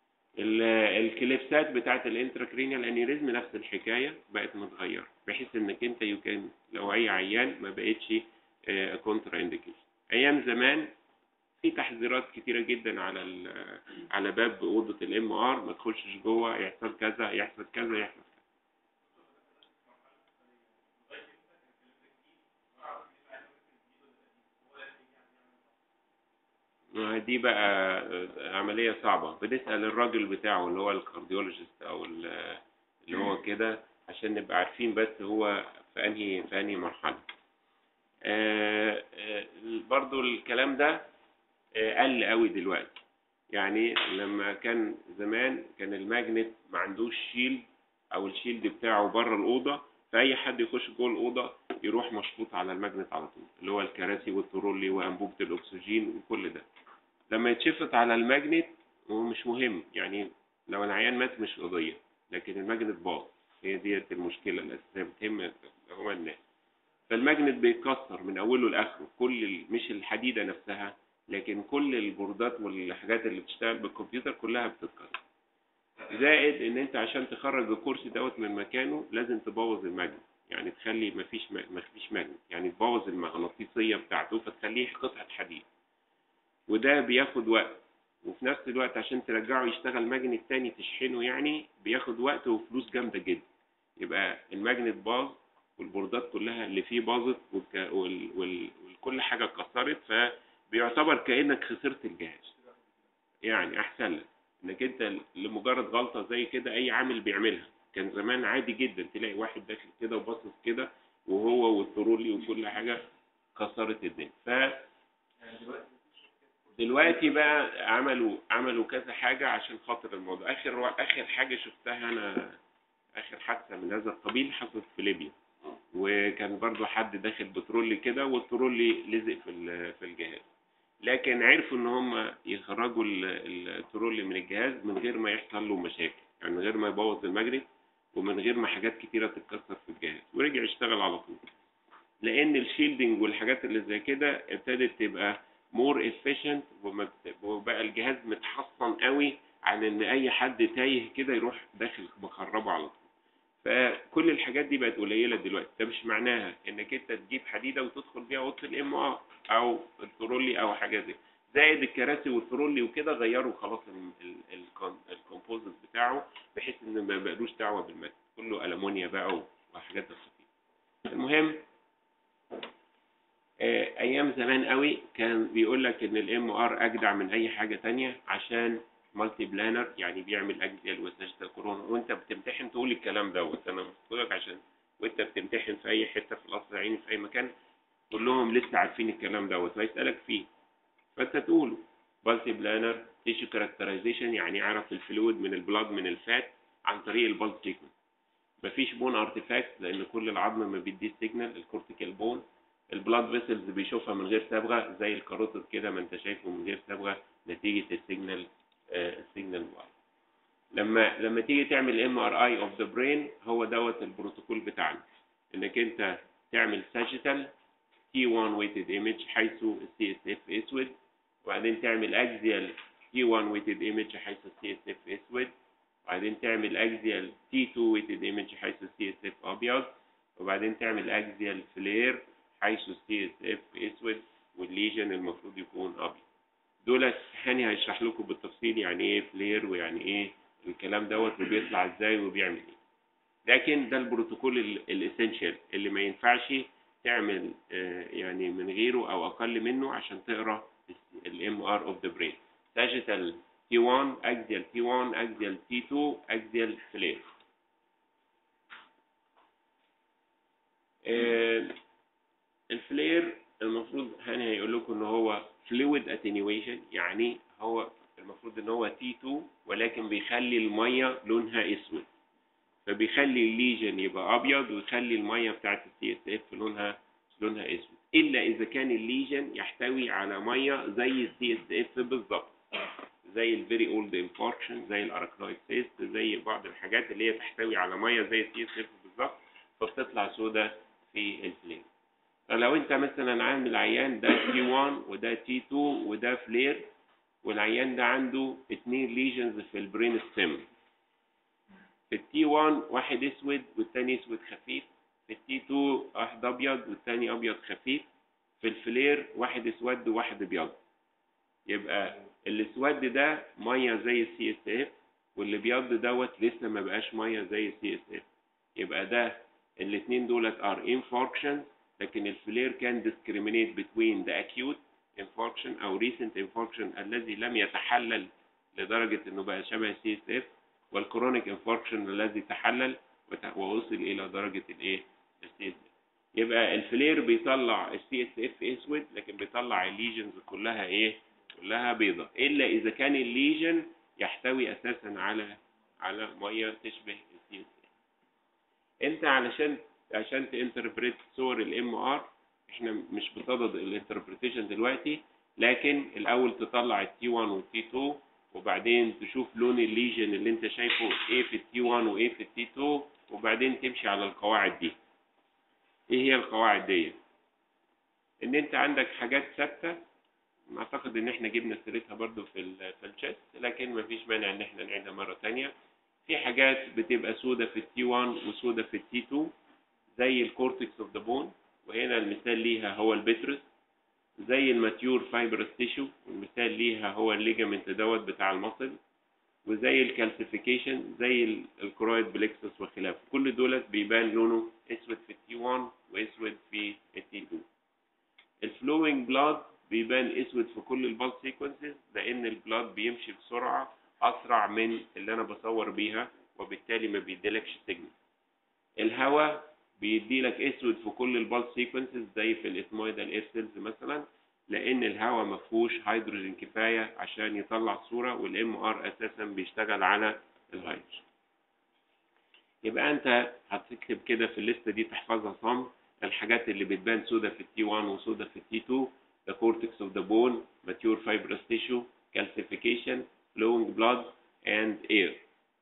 الكليبسات بتاعت الانتراكرينيال انيريزم نفس الحكايه بقت متغيره بحيث انك انت يمكن لو اي عيان ما بقتش كونترا انديكيشن ايام زمان في تحذيرات كتيره جدا على على باب اوضه الام ار ما تخشش جوه يحصل كذا يحصل كذا يحصل كذا ما دي بقى آه، عملية صعبة بنسأل الراجل بتاعه اللي هو الكارديولوجيست أو ال- اللي هو كده عشان نبقى عارفين بس هو في أنهي في أنهي مرحلة آه، آه، برضو الكلام ده آه، قل قوي دلوقتي يعني لما كان زمان كان الماجنت ما عندوش شيلد او الشيلد بتاعه بره الاوضه فاي حد يخش جوه الاوضه يروح مشفوط على الماجنت على طول اللي هو الكراسي والترولي وانبوبه الاكسجين وكل ده لما يتشفط على الماجنت هو مش مهم يعني لو العيان مات مش قضيه لكن الماجنت باظ هي ديت المشكله الاساسيه بتهم هو الناس فالماجنت بيتكسر من اوله لاخره كل ال- مش الحديده نفسها لكن كل البوردات والحاجات اللي بتشتغل بالكمبيوتر كلها بتتكسر زائد ان انت عشان تخرج الكرسي دوت من مكانه لازم تبوظ الماجنت يعني تخلي مفيش ما- مفيش ماجنت يعني تبوظ المغناطيسيه بتاعته فتخليه قطعه حديد وده بياخد وقت وفي نفس الوقت عشان ترجعه يشتغل ماجنت تاني تشحنه يعني بياخد وقت وفلوس جامده جدا يبقى الماجنت باظ والبوردات كلها اللي فيه باظت والك... وال... وال... وكل حاجه اتكسرت فبيعتبر كانك خسرت الجهاز يعني احسن لك انك انت لمجرد غلطه زي كده اي عامل بيعملها كان زمان عادي جدا تلاقي واحد داخل كده وباصص كده وهو والترولي وكل حاجه كسرت الدنيا ف دلوقتي بقى عملوا عملوا كذا حاجه عشان خاطر الموضوع اخر اخر حاجه شفتها انا اخر حادثه من هذا القبيل حصلت في ليبيا وكان برضو حد داخل بترولي كده والترولي لزق في ال- في الجهاز لكن عرفوا ان هم يخرجوا ال- الترولي من الجهاز من غير ما يحصل له مشاكل يعني من غير ما يبوظ الماجنت ومن غير ما حاجات كتيره تتكسر في الجهاز ورجع يشتغل على طول لان الشيلدنج والحاجات اللي زي كده ابتدت تبقى مور efficient وما بت- وبقى الجهاز متحصن قوي عن ان اي حد تايه كده يروح داخل مخربه على طول فكل الحاجات دي بقت قليله دلوقتي ده مش معناها انك انت تجيب حديده وتدخل بيها اوضه الام ار او الترولي او حاجه زي زائد الكراسي والترولي وكده غيروا خلاص الكومبوزيت بتاعه بحيث ان ما بقالوش دعوه بالماده كله المونيا بقى وحاجات خفيفه المهم آه، ايام زمان قوي كان بيقول لك ان الام ار اجدع من اي حاجه تانية عشان مالتي بلانر يعني بيعمل اجزاء وساجة الكورونا وانت بتمتحن تقول الكلام دوت انا بقولك عشان وانت بتمتحن في اي حته في القصر العيني في اي مكان كلهم لسه عارفين الكلام دوت فيسالك فيه فانت تقوله مالتي بلانر تيشو كاركترايزيشن يعني يعرف الفلويد من البلاد من الفات عن طريق البلد تريتمنت مفيش بون ارتفاكت لان كل العظم ما بيديش سيجنال الكورتيكال بون البلاد فيسلز بيشوفها من غير صبغه زي الكاروتيد كده ما انت شايفه من غير صبغه نتيجه السيجنال آه، السيجنال بار لما لما تيجي تعمل ام ار اي اوف ذا برين هو دوت البروتوكول بتاعنا انك انت تعمل ساجيتال تي 1 ويتد ايمج حيث السي اس اف اسود وبعدين تعمل اكزيال تي 1 ويتد ايمج حيث السي اس اف اسود وبعدين تعمل اكزيال تي 2 ويتد ايمج حيث السي اس اف ابيض وبعدين تعمل اكزيال فلير حيث السي اس اف اسود والليجن المفروض يكون ابيض دول هاني هيشرح لكم بالتفصيل يعني ايه فلير ويعني ايه الكلام دوت وبيطلع ازاي وبيعمل ايه لكن ده البروتوكول الاسينشال اللي ما ينفعش تعمل آه، يعني من غيره او اقل منه عشان تقرا الام ار اوف ذا برين ساجيتال تي 1 اكزيال تي 1 اكزيال تي 2 اكزيال فلير آه، الفلير المفروض هاني هيقول لكم ان هو فلويد اتنيويشن يعني هو المفروض ان هو تي 2 ولكن بيخلي الميه لونها اسود فبيخلي الليجن يبقى ابيض ويخلي الميه بتاعت السي اس اف لونها لونها اسود الا اذا كان الليجن يحتوي على ميه زي السي اس اف بالظبط زي الفيري اولد انفاركشن زي الاراكنويد سيست زي بعض الحاجات اللي هي تحتوي على ميه زي السي اس اف بالظبط فبتطلع سودا في الفلير فلو انت مثلا عامل عيان ده تي 1 وده تي 2 وده فلير والعيان ده عنده اتنين ليجنز في البرين ستيم في التي 1 واحد اسود والتاني اسود خفيف في التي 2 واحد ابيض والتاني ابيض خفيف في الفلير واحد اسود وواحد ابيض يبقى الاسود ده ميه زي السي اس اف واللي ابيض دوت لسه ما بقاش ميه زي السي اس اف يبقى ده الاثنين دولت ار انفاركشن لكن الفلير كان discriminate between the acute انفاركشن او ريسنت انفاركشن الذي لم يتحلل لدرجة انه بقى شبه السي اس اف والكرونيك انفاركشن الذي تحلل وت- ووصل الى درجة الايه السي اس اف يبقى الفلير بيطلع السي اس اف اسود لكن بيطلع الليجنز كلها ايه كلها بيضة الا اذا كان الليجن يحتوي اساسا على على ميه تشبه السي اس اف انت علشان عشان تانتربريت صور الام ار احنا مش بصدد الانتربريتيشن دلوقتي لكن الاول تطلع التي 1 والتي 2 وبعدين تشوف لون الليجن اللي انت شايفه ايه في التي 1 وايه في التي 2 وبعدين تمشي على القواعد دي ايه هي القواعد دي ان انت عندك حاجات ثابته اعتقد ان احنا جبنا سيرتها برضو في ال في الشيست لكن مفيش مانع ان احنا نعيدها مره تانية في حاجات بتبقى سودة في التي 1 وسودة في التي 2 زي الكورتكس اوف ذا بون وهنا المثال ليها هو البترس زي الماتيور فايبرس تيشو والمثال ليها هو الليجامنت دوت بتاع المصل وزي الكالسيفيكيشن زي ال- الكرويد بليكسس وخلافه كل دولت بيبان لونه اسود في التي 1 واسود في التي 2 الفلوينج بلاد بيبان اسود في كل البلد سيكونسز لان البلاد بيمشي بسرعه اسرع من اللي انا بصور بيها وبالتالي ما بيديلكش سيجنال الهواء بيديلك اسود في كل البلد سيكونسز زي في الاسمويدال اير سيلز مثلا لان الهواء ما فيهوش هيدروجين كفايه عشان يطلع صوره والام ار اساسا بيشتغل على الهيدروجين يبقى انت هتكتب كده في الليسته دي تحفظها صم الحاجات اللي بتبان سودا في التي 1 وسودا في التي 2 the cortex of the bone mature fibrous tissue calcification flowing blood and air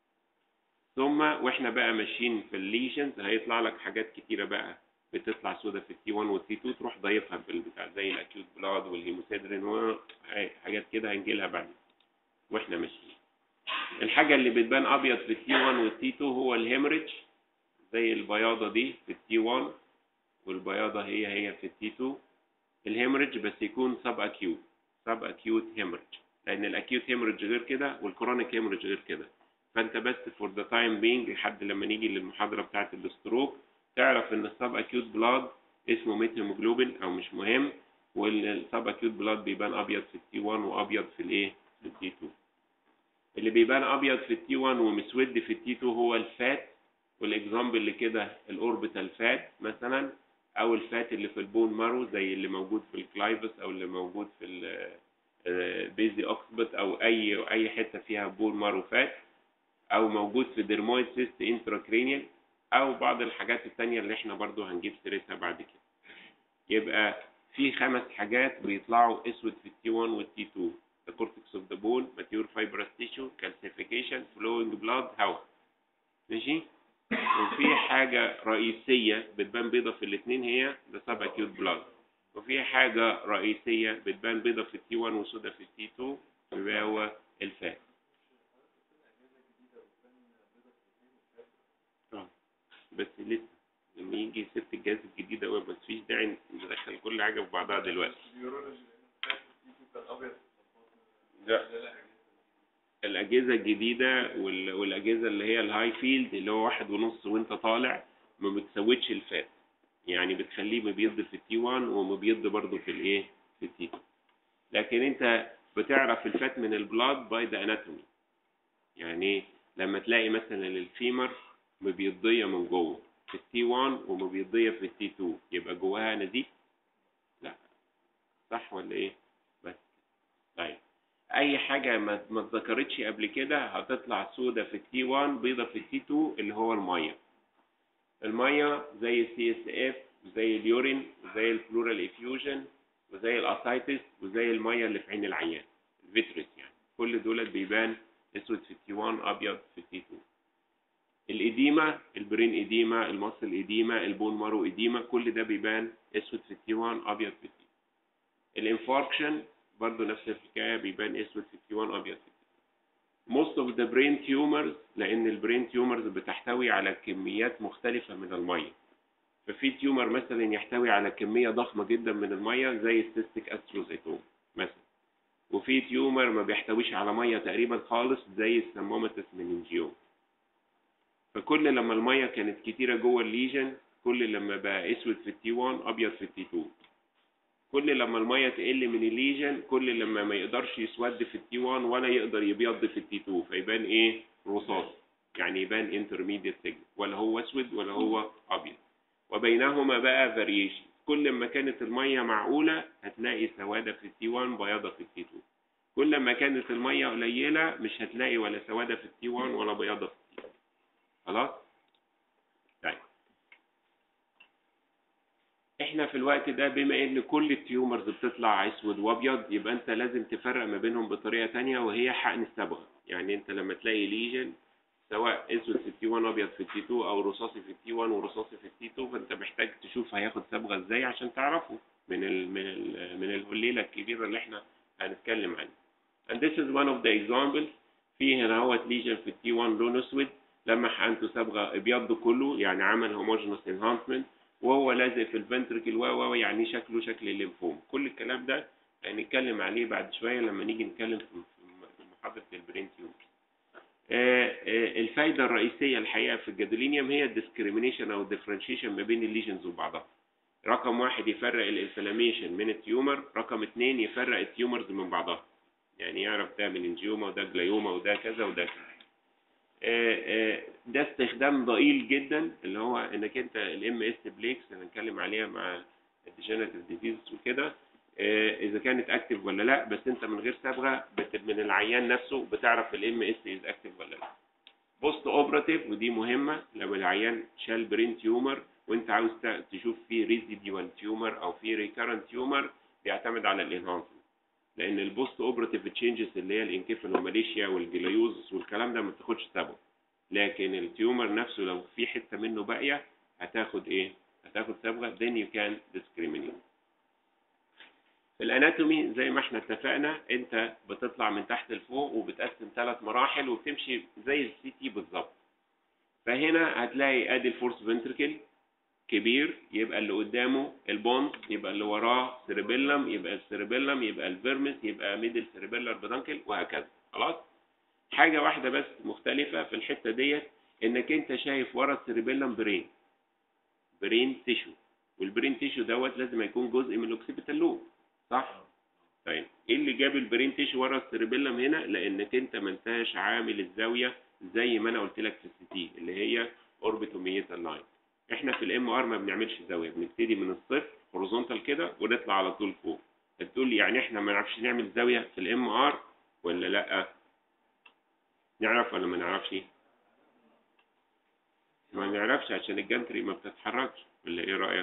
ثم واحنا بقى ماشيين في الليجنز هيطلع لك حاجات كتيره بقى بتطلع سودا في التي 1 والتي 2 تروح ضايفها في البتاع زي الاكيوت بلاد والهيموسيدرين وحاجات كده هنجي لها بعدين واحنا ماشيين الحاجه اللي بتبان ابيض في التي 1 والتي 2 هو الهيمريدج زي البياضه دي في التي 1 والبياضه هي هي في التي 2 الهيمريدج بس يكون سب اكيوت سب اكيوت هيمريدج لان الاكيوت هيمريدج غير كده والكرونيك هيمريدج غير كده فانت بس فور ذا تايم بينج لحد لما نيجي للمحاضره بتاعه الاستروك تعرف ان السب اكيوت بلاد اسمه ميت هيموجلوبين او مش مهم والسب اكيوت بلاد بيبان ابيض في التي 1 وابيض في الايه في التي 2 اللي بيبان ابيض في التي 1 ومسود في التي 2 هو الفات والاكزامبل اللي كده الاوربيتال فات مثلا او الفات اللي في البون مارو زي اللي موجود في الكلايفس او اللي موجود في البيزي اوكسبت او اي اي حته فيها بون مارو فات او موجود في ديرمويد سيست انتراكرينيال او بعض الحاجات التانية اللي احنا برضو هنجيب سيرتها بعد كده يبقى في خمس حاجات بيطلعوا اسود في التي 1 والتي 2 the cortex of the bone mature fibrous tissue calcification flowing blood هواء ماشي وفي حاجة رئيسية بتبان بيضة في الاثنين هي the subacute blood وفي حاجة رئيسية بتبان بيضة في التي 1 وسودة في التي 2 ويبقى هو الفات آه. بس لسه لما يجي سيرة الجهاز الجديد هو بس فيش داعي ندخل كل حاجة في بعضها دلوقتي لا الأجهزة الجديدة وال- والأجهزة اللي هي الهاي فيلد اللي هو واحد ونص وأنت طالع ما بتسوتش الفات يعني بتخليه مبيض في التي 1 ومبيض برضه في الإيه في التي 2 لكن أنت بتعرف الفات من البلاد باي ذا اناتومي يعني لما تلاقي مثلا الفيمر مبيضية من جوه في التي 1 ومبيضية في التي 2 يبقى جواها نزيف لا صح ولا ايه بس طيب اي حاجة ما ما اتذكرتش قبل كده هتطلع سودة في التي 1 بيضة في التي 2 اللي هو المية المية زي السي اس اف وزي اليورين وزي البلورال افيوجن وزي الاسايتس وزي المية اللي في عين العيان الفيتريس يعني كل دول بيبان اسود في التي 1 ابيض في التي 2 الإديمة البرين إديمة المصل إديمة البون مارو إديمة كل ده بيبان أسود في التي 1 أبيض في التي الانفاركشن برضو نفس الحكاية بيبان أسود في التي 1 أبيض في التي most of the brain tumors لأن البرين tumors بتحتوي على كميات مختلفة من المية ففي تيومر مثلا يحتوي على كمية ضخمة جدا من المية زي السيستيك استروزيتوم مثلا وفي تيومر ما بيحتويش على مية تقريبا خالص زي السموماتس مننجيوم فكل لما الميه كانت كتيره جوه الليجن كل لما بقى اسود في التي 1 ابيض في التي 2 كل لما الميه تقل من الليجن كل لما ما يقدرش يسود في التي 1 ولا يقدر يبيض في التي 2 فيبان ايه رصاص يعني يبان انترميديت سيجنال ولا هو اسود ولا هو ابيض وبينهما بقى فاريشن كل ما كانت الميه معقوله هتلاقي سواده في التي 1 بياضه في التي 2 كل ما كانت الميه قليله مش هتلاقي ولا سواده في التي 1 ولا بياضه في التي 2 خلاص طيب احنا في الوقت ده بما ان كل التيومرز بتطلع اسود وابيض يبقى انت لازم تفرق ما بينهم بطريقه تانية وهي حقن الصبغه يعني انت لما تلاقي ليجن سواء اسود في التي 1 ابيض في التي 2 او رصاصي في التي 1 ورصاصي في التي 2 فانت محتاج تشوف هياخد صبغه ازاي عشان تعرفه من ال من ال من الليله الكبيره اللي احنا هنتكلم عنها. And this is one of the examples في هنا هو ليجن في التي 1 لونه اسود لما حقنته صبغه ابيض كله يعني عمل homogeneous enhancement وهو لازق في الفنتركل و و يعني شكله شكل الليمفوم كل الكلام ده هنتكلم عليه بعد شويه لما نيجي نتكلم في في محاضره البرين تيومر الفايده الرئيسيه الحقيقه في الجادولينيوم هي الديسكريميشن او الديفرنشيشن ما بين الليجنز وبعضها رقم واحد يفرق الانفلاميشن من التيومر رقم اثنين يفرق التيومرز من بعضها يعني يعرف ده مننجيوما وده جلايوما وده كذا وده كذا ده استخدام ضئيل جدا اللي هو انك انت الام اس بليكس هنتكلم عليها مع الديجنراتيف ديزيز وكده اذا كانت اكتف ولا لا بس انت من غير صبغه من العيان نفسه بتعرف الام اس از اكتف ولا لا بوست اوبراتيف ودي مهمه لو العيان شال برين تيومر وانت عاوز تشوف فيه ريزيديوال تيومر او فيه ريكارنت تيومر بيعتمد على الانهانسمنت لان البوست اوبراتيف تشينجز اللي هي الانكيفالوماليشيا والجليوزس والكلام ده ما بتاخدش صبغه لكن التيومر نفسه لو في حته منه باقيه هتاخد ايه هتاخد صبغه then you can discriminate في الاناتومي زي ما احنا اتفقنا انت بتطلع من تحت لفوق وبتقسم ثلاث مراحل وبتمشي زي السي تي بالظبط فهنا هتلاقي ادي الفورس فنتركل كبير يبقى اللي قدامه البونز يبقى اللي وراه سيربيلم يبقى السيربيلم يبقى الفيرمس يبقى ميدل سيربيلر بدانكل وهكذا خلاص حاجه واحده بس مختلفه في الحته ديت انك انت شايف ورا السيربيلم برين برين تيشو والبرين تيشو دوت لازم يكون جزء من الاوكسيبيتال لوب صح طيب ايه اللي جاب البرين تيشو ورا السيربيلم هنا لانك انت ما انتهاش عامل الزاويه زي ما انا قلت لك في السي تي اللي هي اوربيتوميتال لاين احنا في الام ار ما بنعملش زاويه بنبتدي من الصفر هوريزونتال كده ونطلع على طول فوق هتقول لي يعني احنا ما نعرفش نعمل زاويه في الام ار ولا لا نعرف ولا ما نعرفش ما نعرفش عشان الجنتري ما بتتحركش ولا ايه رايك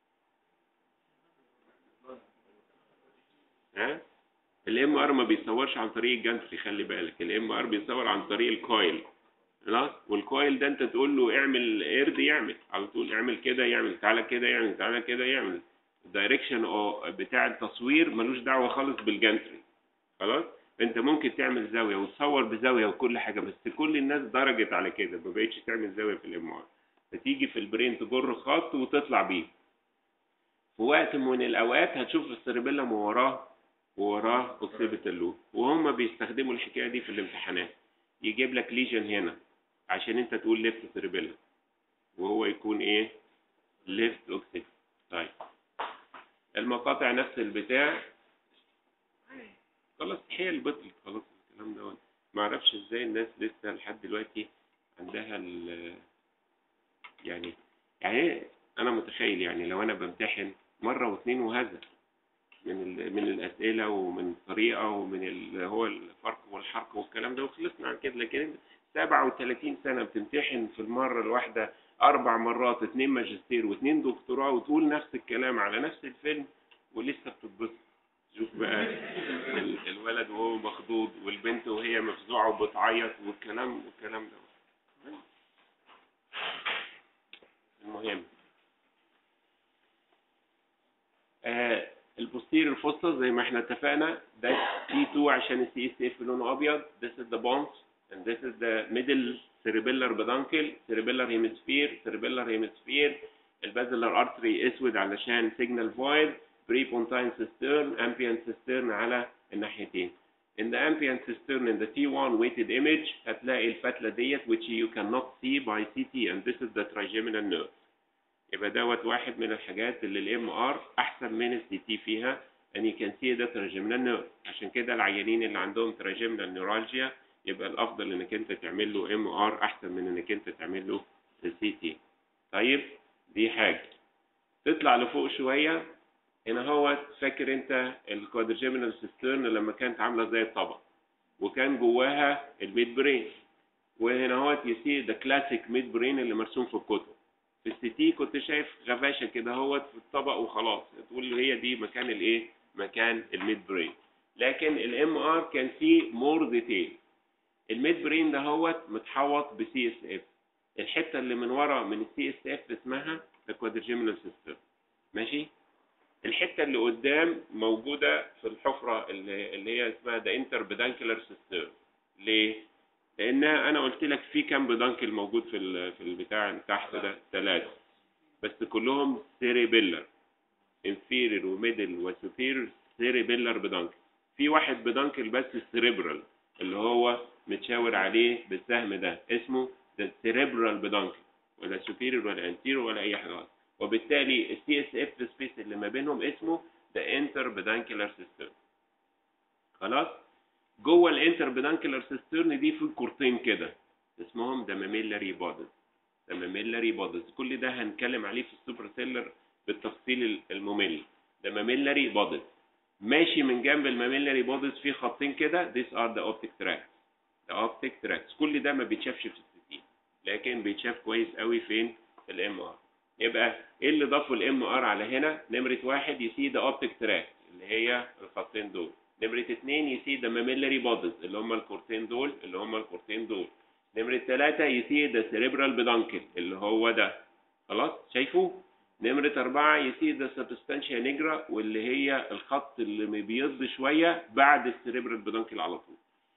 ها الام ار ما بيصورش عن طريق الجنتري خلي بالك الام ار بيصور عن طريق الكويل خلاص والكويل ده انت تقول له اعمل قرد يعمل على طول اعمل كده يعمل تعالى كده يعمل تعالى كده يعمل الدايركشن بتاع التصوير ملوش دعوه خالص بالجنتري خلاص انت ممكن تعمل زاويه وتصور بزاويه وكل حاجه بس كل الناس درجت على كده ما بقتش تعمل زاويه في الام ار فتيجي في البرين تجر خط وتطلع بيه في وقت من الاوقات هتشوف السيربيلم وراه ووراه اوكسيبيتال لوب وهم بيستخدموا الحكايه دي في الامتحانات يجيب لك ليجن هنا عشان انت تقول ليفت سيربيلم وهو يكون ايه ليفت اوكسيبيتال طيب المقاطع نفس البتاع خلاص هي البطل خلاص الكلام ده ما اعرفش ازاي الناس لسه لحد دلوقتي عندها ال يعني يعني انا متخيل يعني لو انا بمتحن مره واثنين وهذا من ال من الاسئله ومن الطريقه ومن ال هو الفرق والحرق والكلام ده وخلصنا عن كده لكن 37 سنه بتمتحن في المره الواحده اربع مرات اثنين ماجستير واثنين دكتوراه وتقول نفس الكلام على نفس الفيلم ولسه بتتبسط شوف بقى الولد وهو مخضوض والبنت وهي مفزوعه وبتعيط والكلام والكلام ده المهم آه البوستيريور فوسا زي ما احنا اتفقنا ده تي 2 عشان السي اس اف لونه ابيض this is the bones and this is the middle cerebellar peduncle cerebellar hemisphere cerebellar hemisphere البازلر ارتري اسود علشان سيجنال فويد بريبونتاين cistern ambient cistern على الناحيتين in the ambient cistern in the T1 weighted image هتلاقي الفتلة ديت which you cannot see by CT and this is the trigeminal nerve يبقى دوت واحد من الحاجات اللي الام ار احسن من السي تي فيها ان يو كان سي ده تراجمنال عشان كده العيانين اللي عندهم تراجمنال نيورالجيا يبقى الافضل انك انت تعمل له ام ار احسن من انك انت تعمل له سي تي طيب دي حاجه تطلع لفوق شويه هنا هو فاكر انت الكوادرجيمينال سيسترن لما كانت عامله زي الطبق وكان جواها الميد برين وهنا هو يسي ذا كلاسيك ميد برين اللي مرسوم في الكتب في السي تي كنت شايف غباشه كده هوت في الطبق وخلاص تقول له هي دي مكان الايه مكان الميد برين لكن الام ار كان فيه مور ديتيل الميد برين ده هوت متحوط بسي اس اف الحته اللي من ورا من السي اس اف اسمها الكوادرجيمينال سيستم ماشي الحته اللي قدام موجوده في الحفره اللي, اللي هي اسمها ده انتر بدانكلر سيستم ليه لان انا قلت لك في كام بدانكل موجود في ال- في البتاع تحت ده ثلاثه بس كلهم سيريبيلر انفيرير وميدل وسوبيرير سيريبيلر بدانكل في واحد بدانكل بس سيريبرال اللي هو متشاور عليه بالسهم ده اسمه ده سيريبرال بدانكل ولا سوبيريور ولا انتيريور ولا اي حاجه خالص. وبالتالي السي اس اف سبيس اللي ما بينهم اسمه ده انتر بدانكلر سيستم خلاص جوه الانتر بدانكلر سيسترن دي في كورتين كده اسمهم ده ماميلاري بودز ده ماميلاري بودز كل ده هنتكلم عليه في السوبر سيلر بالتفصيل الممل ده ماميلاري بودز ماشي من جنب الماميلاري بودز في خطين كده these are the optic tracts the optic tracts كل ده ما بيتشافش في السي لكن بيتشاف كويس قوي فين في الام ار يبقى ايه اللي ضافه الام ار على هنا نمره واحد يسي ده اوبتيك تراك اللي هي الخطين دول نمره اثنين يسي ده ماميلاري بودز اللي هم الكورتين دول اللي هم الكورتين دول نمره ثلاثه يسي ده سيريبرال بدانكل اللي هو ده خلاص شايفه نمرة أربعة يسي ده سبستانشيا نيجرا واللي هي الخط اللي مبيض شوية بعد السيريبرال بدانكل على طول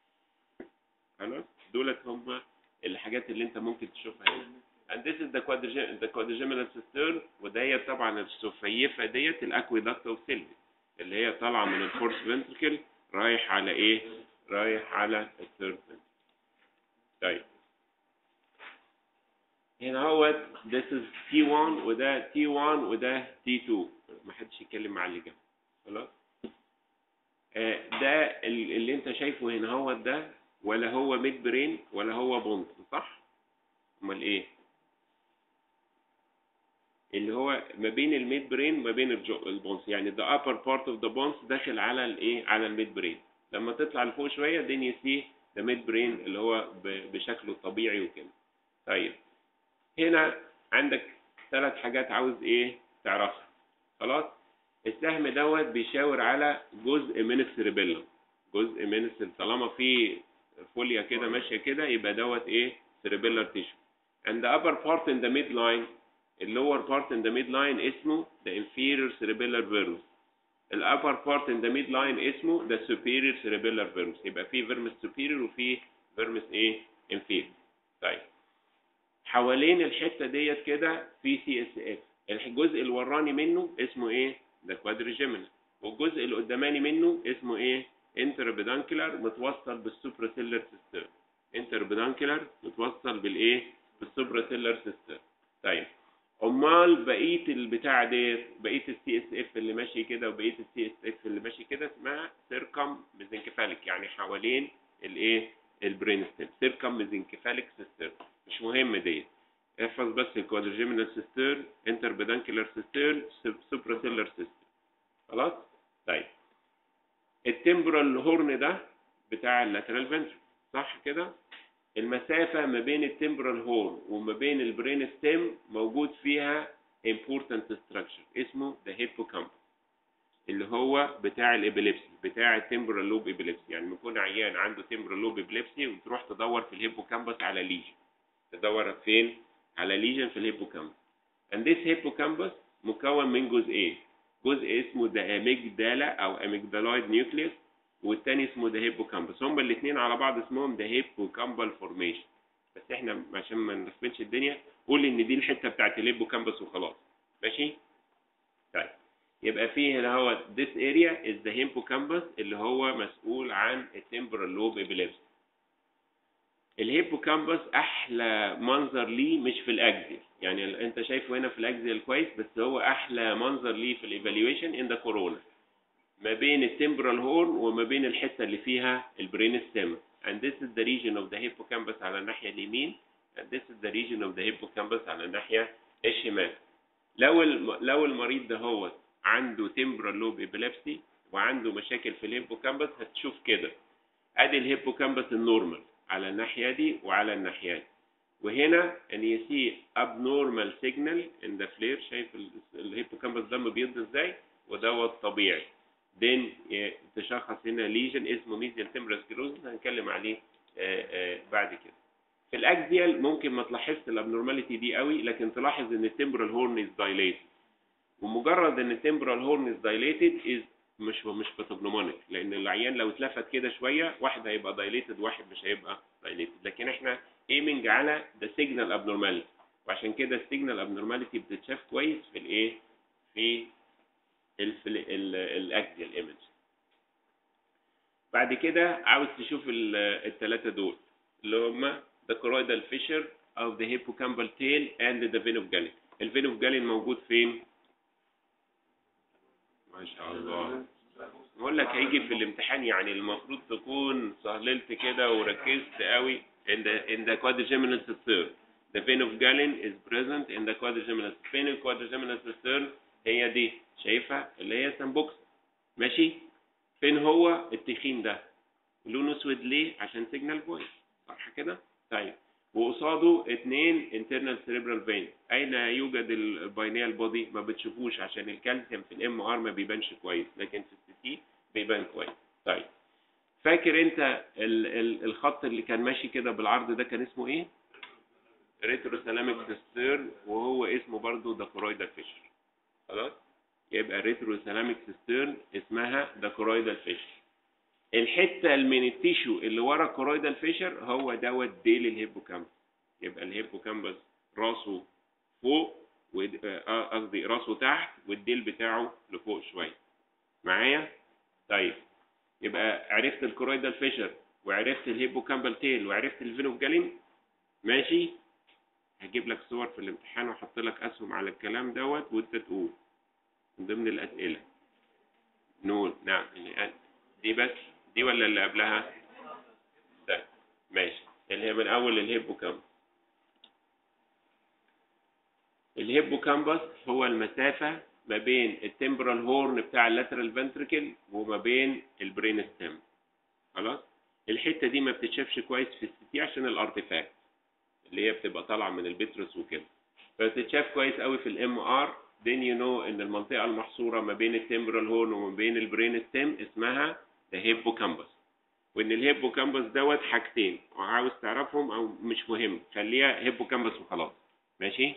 خلاص دولت هم الحاجات اللي انت ممكن تشوفها هنا and this is the quadrige- the quadrigeminal cistern وده هي طبعا السفيفه ديت الاكويدكت اوف سيلفي اللي هي طالعه من الفورس فنتركل رايح على ايه؟ رايح على الثيرد طيب هنا هو this is T1 وده T1 وده T2 ما حدش يتكلم مع اللي جنب خلاص آه، ده ال- اللي انت شايفه هنا هو ده ولا هو ميد برين ولا هو بونز صح؟ امال ايه؟ اللي هو ما بين الميد برين وما بين الجو- البونس يعني the upper part of the bones داخل على الايه على الميد برين لما تطلع لفوق شويه then you see the mid brain اللي هو ب- بشكله الطبيعي وكده طيب هنا عندك ثلاث حاجات عاوز ايه تعرفها خلاص السهم دوت بيشاور على جزء من السيربيلم جزء من السير طالما في فوليا كده ماشيه كده يبقى دوت ايه cerebellar tissue and the upper part in the midline ال lower part in the midline اسمه the inferior cerebellar vermis ال upper part in the midline اسمه the superior cerebellar vermis يبقى في vermis superior وفي vermis ايه inferior طيب حوالين الحته ديت كده في سي اس اف الجزء الوراني منه اسمه ايه ده كوادريجيمينال والجزء اللي قداماني منه اسمه ايه انتربيدانكلر متوصل بالسوبراسيلر سيستم انتربيدانكلر متوصل بالايه بالسوبراسيلر سيستم طيب امال بقيه البتاع ديت بقيه السي اس اف اللي ماشي كده وبقيه السي اس اف اللي ماشي كده اسمها سيركم ميزنكفاليك يعني حوالين الايه البرين ستيم سيركم ميزنكفاليك سيستم مش مهم ديت احفظ بس الكوادرجيمينال سيستر انتربيدانكلر سيستر سوبراسيلر سيستم خلاص طيب التمبرال هورن ده بتاع اللاترال فنتري صح كده المسافة ما بين التمبرال هورن وما بين البرين ستيم موجود فيها important structure اسمه the hippocampus اللي هو بتاع الابيليبسي بتاع التمبرال لوب ابيليبسي يعني لما يكون عيان عنده تمبرال لوب ابيليبسي وتروح تدور في الهيبوكامبس على ليجن تدور فين على ليجن في الهيبوكامبس and this hippocampus مكون من جزئين جزء اسمه ده اميجدالا او اميجدالويد نيوكليوس والتاني اسمه ده هيبوكامبس هما الاثنين على بعض اسمهم ده هيبوكامبال فورميشن بس احنا عشان ما نلخبطش الدنيا قول ان دي الحته بتاعت الهيبوكامبس وخلاص ماشي طيب يبقى في هنا هو this area is the hippocampus اللي هو مسؤول عن التمبرال لوب epilepsy الهيبوكامبس احلى منظر ليه مش في الاكزيال يعني انت شايفه هنا في الاكزيال كويس بس هو احلى منظر ليه في الايفالويشن ان ذا كورونا ما بين التمبرال هورن وما بين الحته اللي فيها البرين ستيم and this is the region of the hippocampus على الناحيه اليمين and this is the region of the hippocampus على الناحيه الشمال لو الم... لو المريض ده هو عنده temporal lobe epilepsy وعنده مشاكل في الهيبوكامبس هتشوف كده ادي الهيبوكامبس النورمال على الناحيه دي وعلى الناحيه دي وهنا ان يسي abnormal signal in the flare شايف ال- الهيبوكامبس ده بيض ازاي ودوت طبيعي then ي- تشخص هنا ليجن اسمه ميزيال تمبرال سكلروزس هنتكلم عليه آه، آه، بعد كده في الاكزيال ممكن ما تلاحظش الابنورماليتي دي قوي لكن تلاحظ ان التمبرال هورن از دايليتد ومجرد ان التمبرال هورن از دايليتد از مش مش باثوجنومونيك لان العيان لو اتلفت كده شويه واحد هيبقى دايليتد واحد مش هيبقى دايليتد لكن احنا ايمنج على ذا سيجنال ابنورماليتي وعشان كده السيجنال ابنورماليتي بتتشاف كويس في الايه في الاكزيال ايمج بعد كده عاوز تشوف الثلاثه دول اللي هم the choroidal fissure of the hippocampal tail and the vein of Galen الفين اوف جالين موجود فين ما شاء الله بقول لك هيجي في الامتحان يعني المفروض تكون سهللت كده وركزت قوي in the in the quadrigeminal cistern the vein of Galen is present in the quadrigeminal فين ال quadrigeminal cistern هي دي شايفها اللي هي سمبوكس ماشي فين هو التخين ده لونه اسود ليه عشان سيجنال فويس صح كده طيب وقصاده اتنين internal cerebral vein اين يوجد الباينيال بودي ما بتشوفوش عشان الكالسيوم في الام ار ما بيبانش كويس لكن في السي تي بيبان كويس طيب فاكر انت ال ال الخط اللي كان ماشي كده بالعرض ده كان اسمه ايه ريتروسالاميك سيسترن وهو اسمه برضو ذا كورويدال فيشر خلاص يبقى ريتروسالاميك سيسترن اسمها ذا كورويدال فيشر الحته من التيشو اللي ورا الكورويدال فيشر هو دوت ديل الهيبوكامبس يبقى الهيبوكامبس راسه فوق ود- آه، قصدي راسه تحت والديل بتاعه لفوق شويه معايا طيب يبقى عرفت الكورويدال فيشر وعرفت الهيبوكامبال تيل وعرفت الفينوف جالين ماشي هجيب لك صور في الامتحان واحط لك اسهم على الكلام دوت وانت تقول من ضمن الاسئله نقول نعم اللي- دي بس دي ولا اللي قبلها ده ماشي اللي هي من اول الهيبوكامبس الهيبوكامبس هو المسافة ما بين التمبرال هورن بتاع اللاترال فنتريكل وما بين البرين ستيم خلاص الحتة دي ما بتتشافش كويس في السيتي عشان الارتفاكت اللي هي بتبقى طالعة من البترس وكده فبتتشاف كويس قوي في الام ار then you know ان المنطقة المحصورة ما بين التمبرال هورن وما بين البرين ستيم اسمها the hippocampus وان الهيبوكامبس دوت حاجتين وعاوز تعرفهم او مش مهم خليها هيبوكامبس وخلاص ماشي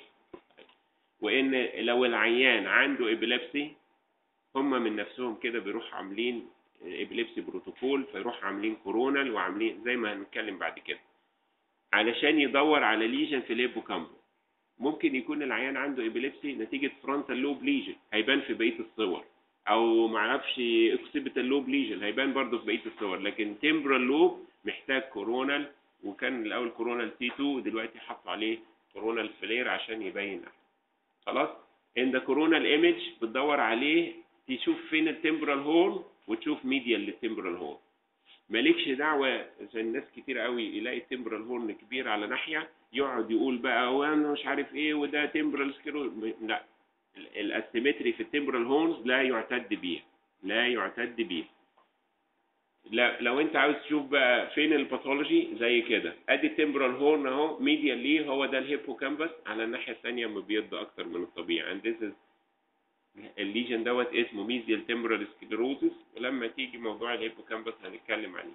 وان لو العيان عنده ابيليبسي هم من نفسهم كده بيروح عاملين ابيليبسي بروتوكول فيروح عاملين كورونال وعاملين زي ما هنتكلم بعد كده علشان يدور على ليجن في الهيبوكامبس ممكن يكون العيان عنده ابيليبسي نتيجه فرونتال لوب ليجن هيبان في بقيه الصور او معرفش اكسبيتال لوب ليجن هيبان برضه في بقيه الصور لكن تمبرال لوب محتاج كورونال وكان الاول كورونال تي 2 ودلوقتي حطوا عليه كورونال فلير عشان يبين أحسن. خلاص ان ذا كورونال ايمج بتدور عليه تشوف فين التمبرال هورن وتشوف ميديال للتمبرال هورن مالكش دعوه عشان ناس كتير قوي يلاقي التمبرال هورن كبير على ناحيه يقعد يقول بقى وانا مش عارف ايه وده تمبرال سكيرو لا الاسيمتري في التمبرال هورنز لا يعتد بيها لا يعتد بيها لا لو انت عاوز تشوف بقى فين الباثولوجي زي كده ادي التمبرال هورن اهو ميديال ليه هو ده الهيبوكامبس على الناحيه الثانيه مبيض اكتر من الطبيعي and this is الليجن دوت اسمه ميزيال تمبرال سكليروزس ولما تيجي موضوع الهيبوكامبس هنتكلم عليه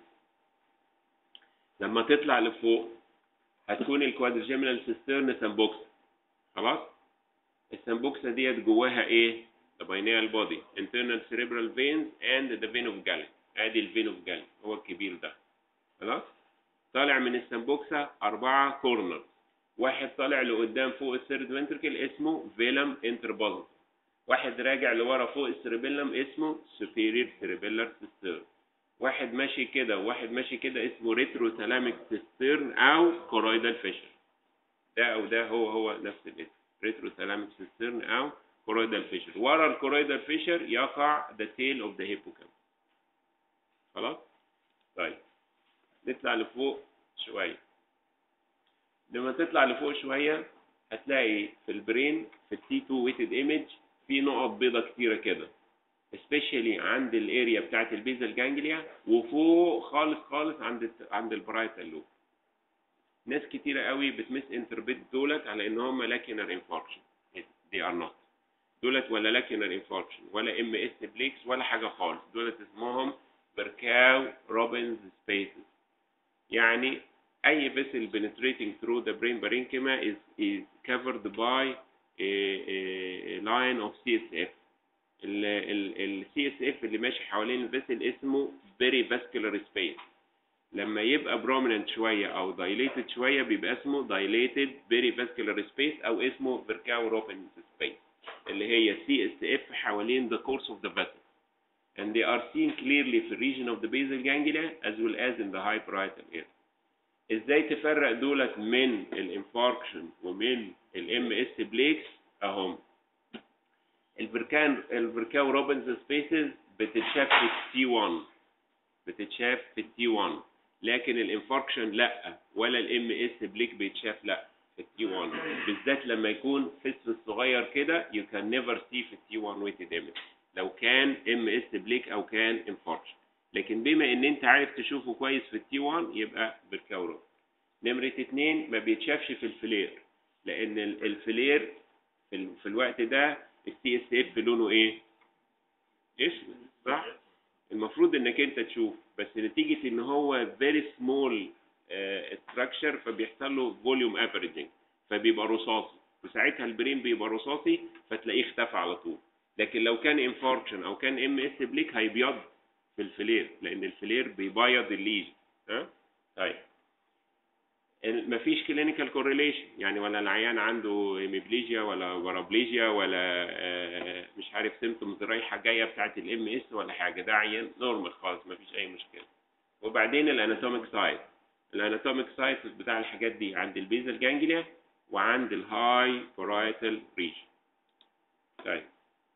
لما تطلع لفوق هتكون الكوادرجيمينال سيسترن سمبوكس خلاص السمبوكسه ديت جواها ايه the pineal body internal cerebral veins and the vein of Galen ادي الفين اوف جالن هو الكبير ده خلاص طالع من السمبوكسه اربعه كورنر واحد طالع لقدام فوق الثيرد فنتركل اسمه فيلم انتربوزيت واحد راجع لورا فوق السيربيلم اسمه superior cerebellar cistern واحد ماشي كده وواحد ماشي كده اسمه ريترو ثالاميك سيسترن او كورويدال فيشر ده او ده هو هو نفس الاسم ريترو ثالاميك سيسترن او كورويدال فيشر ورا الكورويدال فيشر يقع the tail of the hippocampus خلاص طيب نطلع لفوق شويه لما تطلع لفوق شويه هتلاقي في البرين في التي 2 ويتد ايمج في نقط بيضة كتيرة كده especially عند الاريا بتاعت البيزل جانجليا وفوق خالص خالص عند عند البرايتال لوب ناس كتيرة قوي بتمس انتربيت دولت على ان هم لاكينر انفاركشن they are not دولت ولا لاكينر انفاركشن ولا ام اس بليكس ولا حاجة خالص دولت اسمهم بركاو روبنز سبيسز يعني اي vessel penetrating through the brain parenchyma is is covered by a, a, a line of CSF ال ال ال CSF اللي ماشي حوالين الفيسل اسمه perivascular space لما يبقى prominent شوية أو dilated شوية بيبقى اسمه dilated perivascular space أو اسمه Virchow Robbins space اللي هي CSF حوالين the course of the vessel and they are seen clearly في region of the basal ganglia as well as in the high parietal area ازاي تفرق دولت من الانفاركشن ومن الام اس بليكس اهم البركان البركاو روبنز سبيسز بتتشاف في التي 1 بتتشاف في التي 1 لكن الانفاركشن لا ولا الام اس بليك بيتشاف لا في التي 1 بالذات لما يكون فيسفس صغير كده you can never see في التي 1 ويتد ايمج لو كان ام اس بليك او كان انفاركشن لكن بما ان انت عارف تشوفه كويس في التي 1 يبقى بالكاورو نمرة اتنين ما بيتشافش في الفلير لان ال- الفلير في, ال- في الوقت ده السي اس اف لونه ايه اسود صح المفروض انك انت تشوف بس نتيجة ان هو very small آه، structure فبيحصل له فوليوم افريجنج فبيبقى رصاصي وساعتها البرين بيبقى رصاصي فتلاقيه اختفى على طول لكن لو كان انفاركشن او كان ام اس بليك هيبيض في الفلير لان الفلير بيبيض الليجن ها طيب ال- مفيش كلينيكال كورليشن يعني ولا العيان عنده هيميبليجيا ولا بارابليجيا ولا آه، مش عارف سيمتومز رايحه جايه بتاعت الام اس ولا حاجه ده عيان نورمال خالص مفيش اي مشكله وبعدين الاناتوميك سايت الاناتوميك سايت بتاع الحاجات دي عند البيزل جانجليا وعند الهاي بارايتال ريجن طيب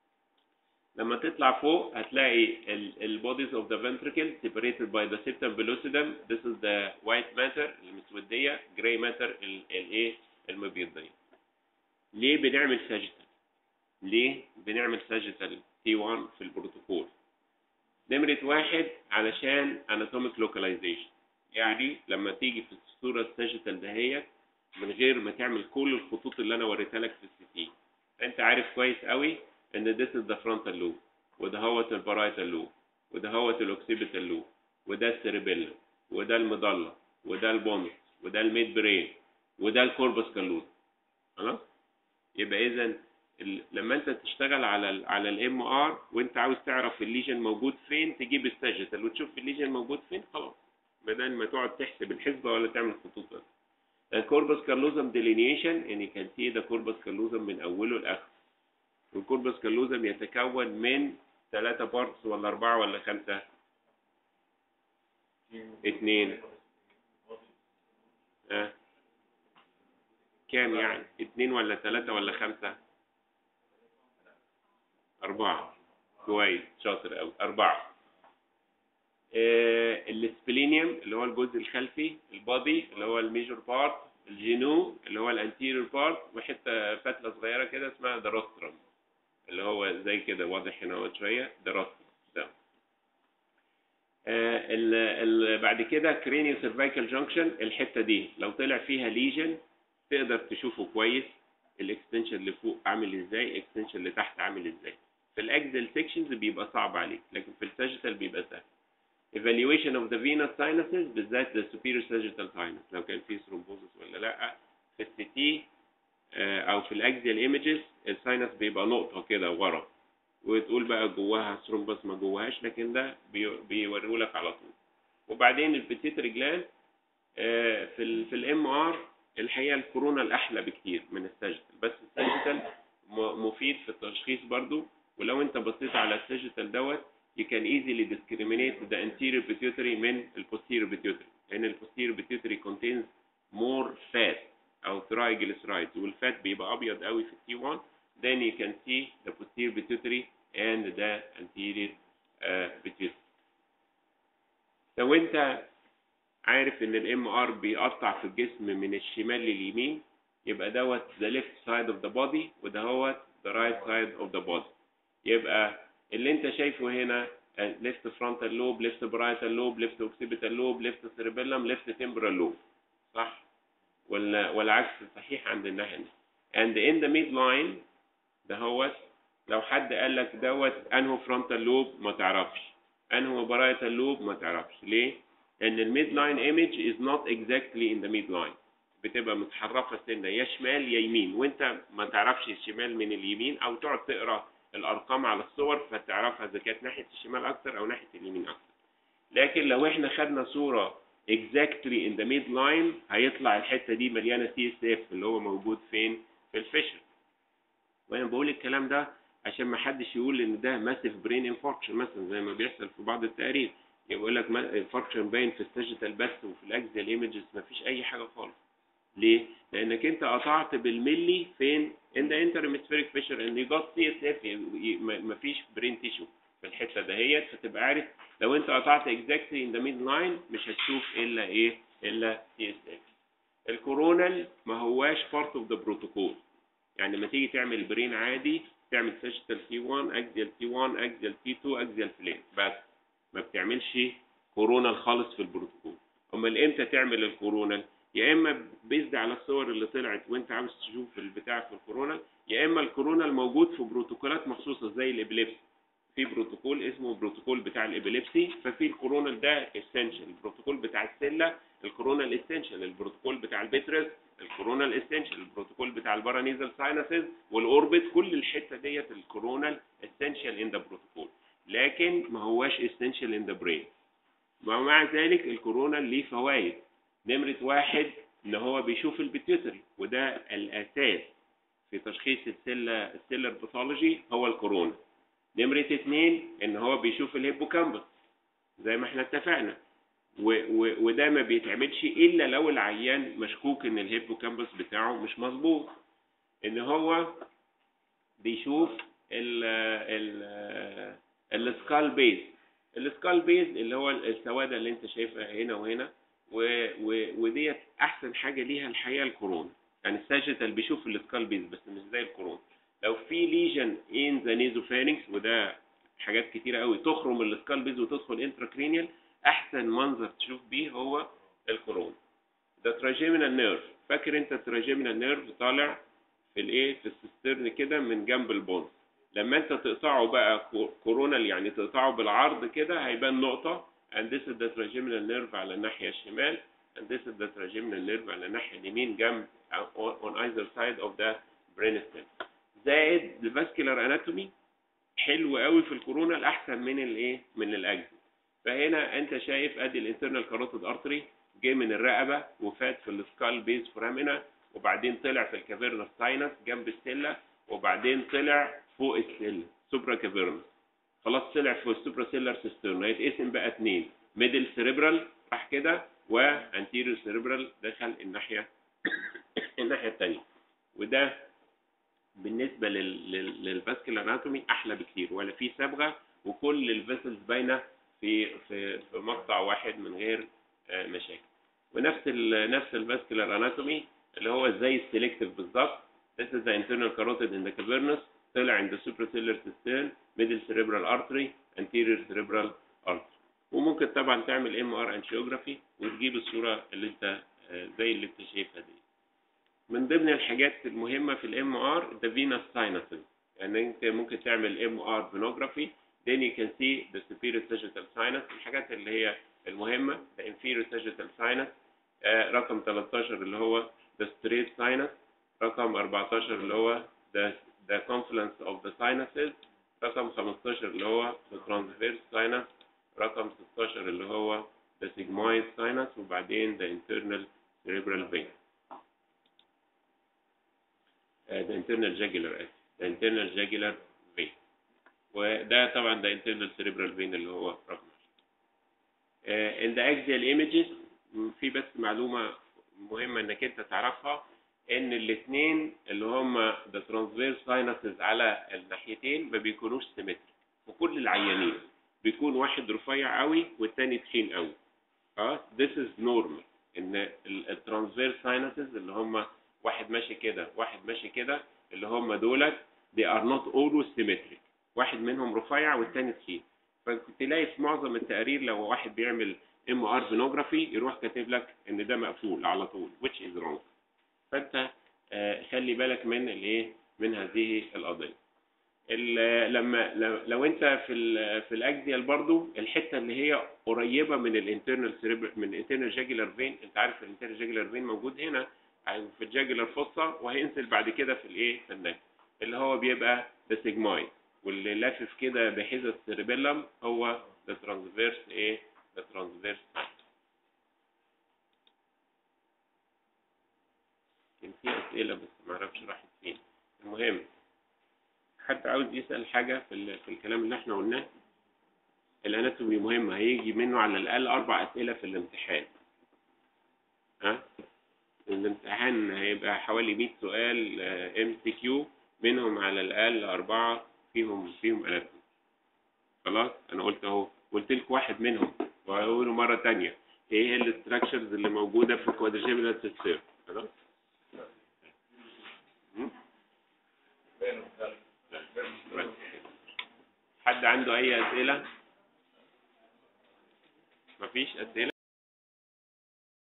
لما تطلع فوق هتلاقي البوديز اوف ذا ventricle separated by the septum pellucidum this is the white matter المسودية gray matter ال- الايه المبيضية ليه بنعمل ساجيتال ليه بنعمل ساجيتال T1 في البروتوكول نمرة واحد علشان anatomic localization يعني لما تيجي في الصورة الساجيتال دهيت من غير ما تعمل كل الخطوط اللي انا وريتها لك في السيتي انت عارف كويس قوي ان this is the frontal lobe وده هو البرايتال لوب وده هو الاوكسيبيتال لوب وده السيربيلم وده المضلة وده البونس وده الميد برين وده الكوربس كالوز خلاص يبقى اذا ال- لما انت تشتغل على ال على الام ار وانت عاوز تعرف الليجن موجود فين تجيب الساجيتال وتشوف الليجن موجود فين خلاص بدل ما تقعد تحسب الحسبه ولا تعمل خطوط بس الكوربس كالوزم ديلينيشن يعني كان في ده كوربس كالوزم من اوله لاخره والكوربس كالوزم يتكون من ثلاثة بارتس ولا أربعة ولا خمسة؟ اتنين اه كام يعني؟ اتنين ولا ثلاثة ولا خمسة؟ أربعة كويس شاطر أوي أربعة آه السبلينيوم اللي هو الجزء الخلفي البادي اللي هو الميجور بارت الجينو اللي هو الانتيريور بارت وحته فتله صغيره كده اسمها دروسترم اللي هو زي كده واضح هنا اهوت شويه دروسترم ده آه ال ال بعد كده كرينيو سيرفايكال جانكشن الحته دي لو طلع فيها ليجن تقدر تشوفه كويس الاكستنشن اللي فوق عامل ازاي الاكستنشن اللي تحت عامل ازاي في الاكزل سيكشنز بيبقى صعب عليك لكن في الساجيتال بيبقى سهل evaluation of the venous sinuses بالذات the superior sagittal sinus لو كان في thrombosis ولا لا في السي تي او في الاكزيال ايمجز الساينس بيبقى نقطه كده ورا وتقول بقى جواها ثرومبس ما جواهاش لكن ده بيوريه لك على طول وبعدين البيتيتري جلاند في ال في الام ار الحقيقه الكورونا الاحلى بكتير من الساجيتال بس الساجيتال م- مفيد في التشخيص برضو ولو انت بصيت على الساجيتال دوت you can easily discriminate the anterior pituitary من ال posterior pituitary لأن ال posterior pituitary contains more fat أو triglycerides والفات بيبقى أبيض قوي في التي 1 then you can see the posterior pituitary and the anterior uh, pituitary لو أنت عارف إن الام ار بيقطع في الجسم من الشمال لليمين يبقى دوت the left side of the body ودهوت the right side of the body يبقى اللي انت شايفه هنا left frontal lobe left parietal lobe left occipital lobe left cerebellum left temporal lobe صح ولا والعكس صحيح عند الناحية دي and in the midline دهوت لو حد قال لك دوت انه frontal lobe ما تعرفش انه parietal lobe ما تعرفش ليه؟ لان الميد لاين ايمج is not exactly in the midline بتبقى متحرفه سنه يا شمال يا يمين وانت ما تعرفش الشمال من اليمين او تقعد تقرا الارقام على الصور فتعرفها اذا كانت ناحيه الشمال اكتر او ناحيه اليمين اكتر لكن لو احنا خدنا صوره exactly in the midline هيطلع الحته دي مليانه سي اس اف اللي هو موجود فين في الفيشر وانا بقول الكلام ده عشان ما حدش يقول ان ده ماسيف برين انفاركشن مثلا زي ما بيحصل في بعض التقارير يقول لك انفاركشن باين في الساجيتال بس وفي الاكزيال ايمجز ما فيش اي حاجه خالص ليه؟ لانك انت قطعت بالملي فين؟ ان ذا انترمسفيريك فيشر ان يجات سي اس اف ما فيش برين تيشو في الحته دهيت فتبقى عارف لو انت قطعت اكزاكتلي ان ذا ميد لاين مش هتشوف الا ايه؟ الا سي اس اف. الكورونال ما هواش بارت اوف ذا بروتوكول يعني لما تيجي تعمل برين عادي تعمل ساجيتال سي 1 اكزيال سي 1 اكزيال سي 2 اكزيال فلين بس ما بتعملش كورونال خالص في البروتوكول امال امتى تعمل الكورونال يا اما بيزد على الصور اللي طلعت وانت عاوز تشوف البتاع في الكورونال يا اما الكورونال موجود في بروتوكولات مخصوصه زي الابليبسي في بروتوكول اسمه بروتوكول بتاع الابليبسي ففي الكورونال ده اسينشال البروتوكول بتاع السله الكورونال اسينشال البروتوكول بتاع البترس الكورونال اسينشال البروتوكول بتاع البارانيزال ساينسز والاوربت كل الحته ديت الكورونال اسينشال ان ذا بروتوكول لكن ما هواش اسينشال ان ذا برين ومع ذلك الكورونا ليه فوائد نمرة واحد ان هو بيشوف البيتيوتري وده الاساس في تشخيص السلة السيلر باثولوجي هو الكورونا نمرة اتنين ان هو بيشوف الهيبوكامبس زي ما احنا اتفقنا و و وده ما بيتعملش الا لو العيان مشكوك ان الهيبوكامبس بتاعه مش مظبوط ان هو بيشوف ال ال السكال بيز السكال بيز اللي هو السوادة اللي انت شايفها هنا وهنا و... و... وديت احسن حاجة ليها الحقيقة الكورونا يعني الساجيتال بيشوف السكال بيز بس مش زي الكورونا لو في ليجن ان ذا نيزوفارينكس وده حاجات كتيرة قوي تخرم السكال بيز وتدخل انتراكرينيال احسن منظر تشوف بيه هو الكورونا ده تراجيمينال نيرف فاكر انت التراجيمينال نيرف طالع في الايه في السيسترن كده من جنب البون لما انت تقطعه بقى كورونال يعني تقطعه بالعرض كده هيبان نقطة and this is the trigeminal nerve على الناحية الشمال and this is the trigeminal nerve على الناحية اليمين جنب on either side of the brainstem زائد الفاسكولار اناتومي حلو قوي في الكورونال احسن من الايه من الاجزاء فهنا انت شايف ادي الانترنال كاروتيد ارتري جه من الرقبة وفات في السكال بيز فرامينا وبعدين طلع في الكافيرنس ساينس جنب السلة وبعدين طلع فوق السلة سوبرا كافيرنس خلاص طلع في السوبرا سيلر سيسترن هيتقسم بقى اتنين ميدل سيريبرال راح كده وانتيريور سيريبرال دخل الناحية الناحية التانية وده بالنسبة للفاسكولار اناتومي احلى بكتير ولا في صبغة وكل الفيسلز باينة في في في مقطع واحد من غير مشاكل ونفس ال نفس الفاسكولار اناتومي اللي هو زي السيلكتيف بالظبط This is the internal carotid in the cavernous طلع عند supracellular cistern middle cerebral artery anterior cerebral artery وممكن طبعا تعمل ام ار انشيوجرافي وتجيب الصوره اللي انت زي اللي انت شايفها دي من ضمن الحاجات المهمه في الام ار the venous sinuses يعني انت ممكن تعمل ام ار فينوجرافي then you can see the superior sagittal sinus الحاجات اللي هي المهمه the inferior sagittal sinus آه رقم 13 اللي هو the straight sinus رقم 14 اللي هو the the confluence of the sinuses رقم 15 اللي هو the transverse sinus رقم 16 اللي هو the sigmoid sinus وبعدين the internal cerebral vein uh, the internal jugular the internal jugular vein وده طبعا ده internal cerebral vein اللي هو رقم آه، in the axial images م، في بس معلومة مهمة انك انت تعرفها ان الاثنين اللي هم the transverse sinuses على الناحيتين ما بيكونوش symmetric في كل العيانين بيكون واحد رفيع قوي والتاني تخين قوي اه this is normal ان الترانسفير ساينسز اللي هم واحد ماشي كده واحد ماشي كده اللي هم دولت they are not always symmetric واحد منهم رفيع والتاني تخين فكنت تلاقي في معظم التقارير لو واحد بيعمل ام ار فينوجرافي يروح كاتب لك ان ده مقفول على طول which is wrong فانت آه، خلي بالك من الايه من هذه القضيه ال- لما لو- لو انت في ال في الاكزيال برضو الحته اللي هي قريبه من الانترنال سيريبر من الانترنال جاجولار فين انت عارف الانترنال جاجولار فين موجود هنا في الجاجولار فوسا وهينزل بعد كده في الايه في النك اللي هو بيبقى ده سيجماي واللي لافف كده بحذا السيربيلم هو ده ترانسفيرس ايه ده ترانسفيرس كان في اسئله بس ما اعرفش راحت فين المهم حد عاوز يسال حاجه في ال- في الكلام اللي احنا قلناه الاناتومي مهم هيجي منه على الاقل اربع اسئله في الامتحان ها الامتحان هيبقى حوالي 100 سؤال ام سي كيو منهم على الاقل اربعه فيهم فيهم اناتومي خلاص انا قلت اهو قلت لكم واحد منهم وهقوله مره تانية ايه هي الاستراكشرز اللي موجوده في الكوادرجيبلر سيستم خلاص م? بس. حد عنده اي اسئله مفيش اسئله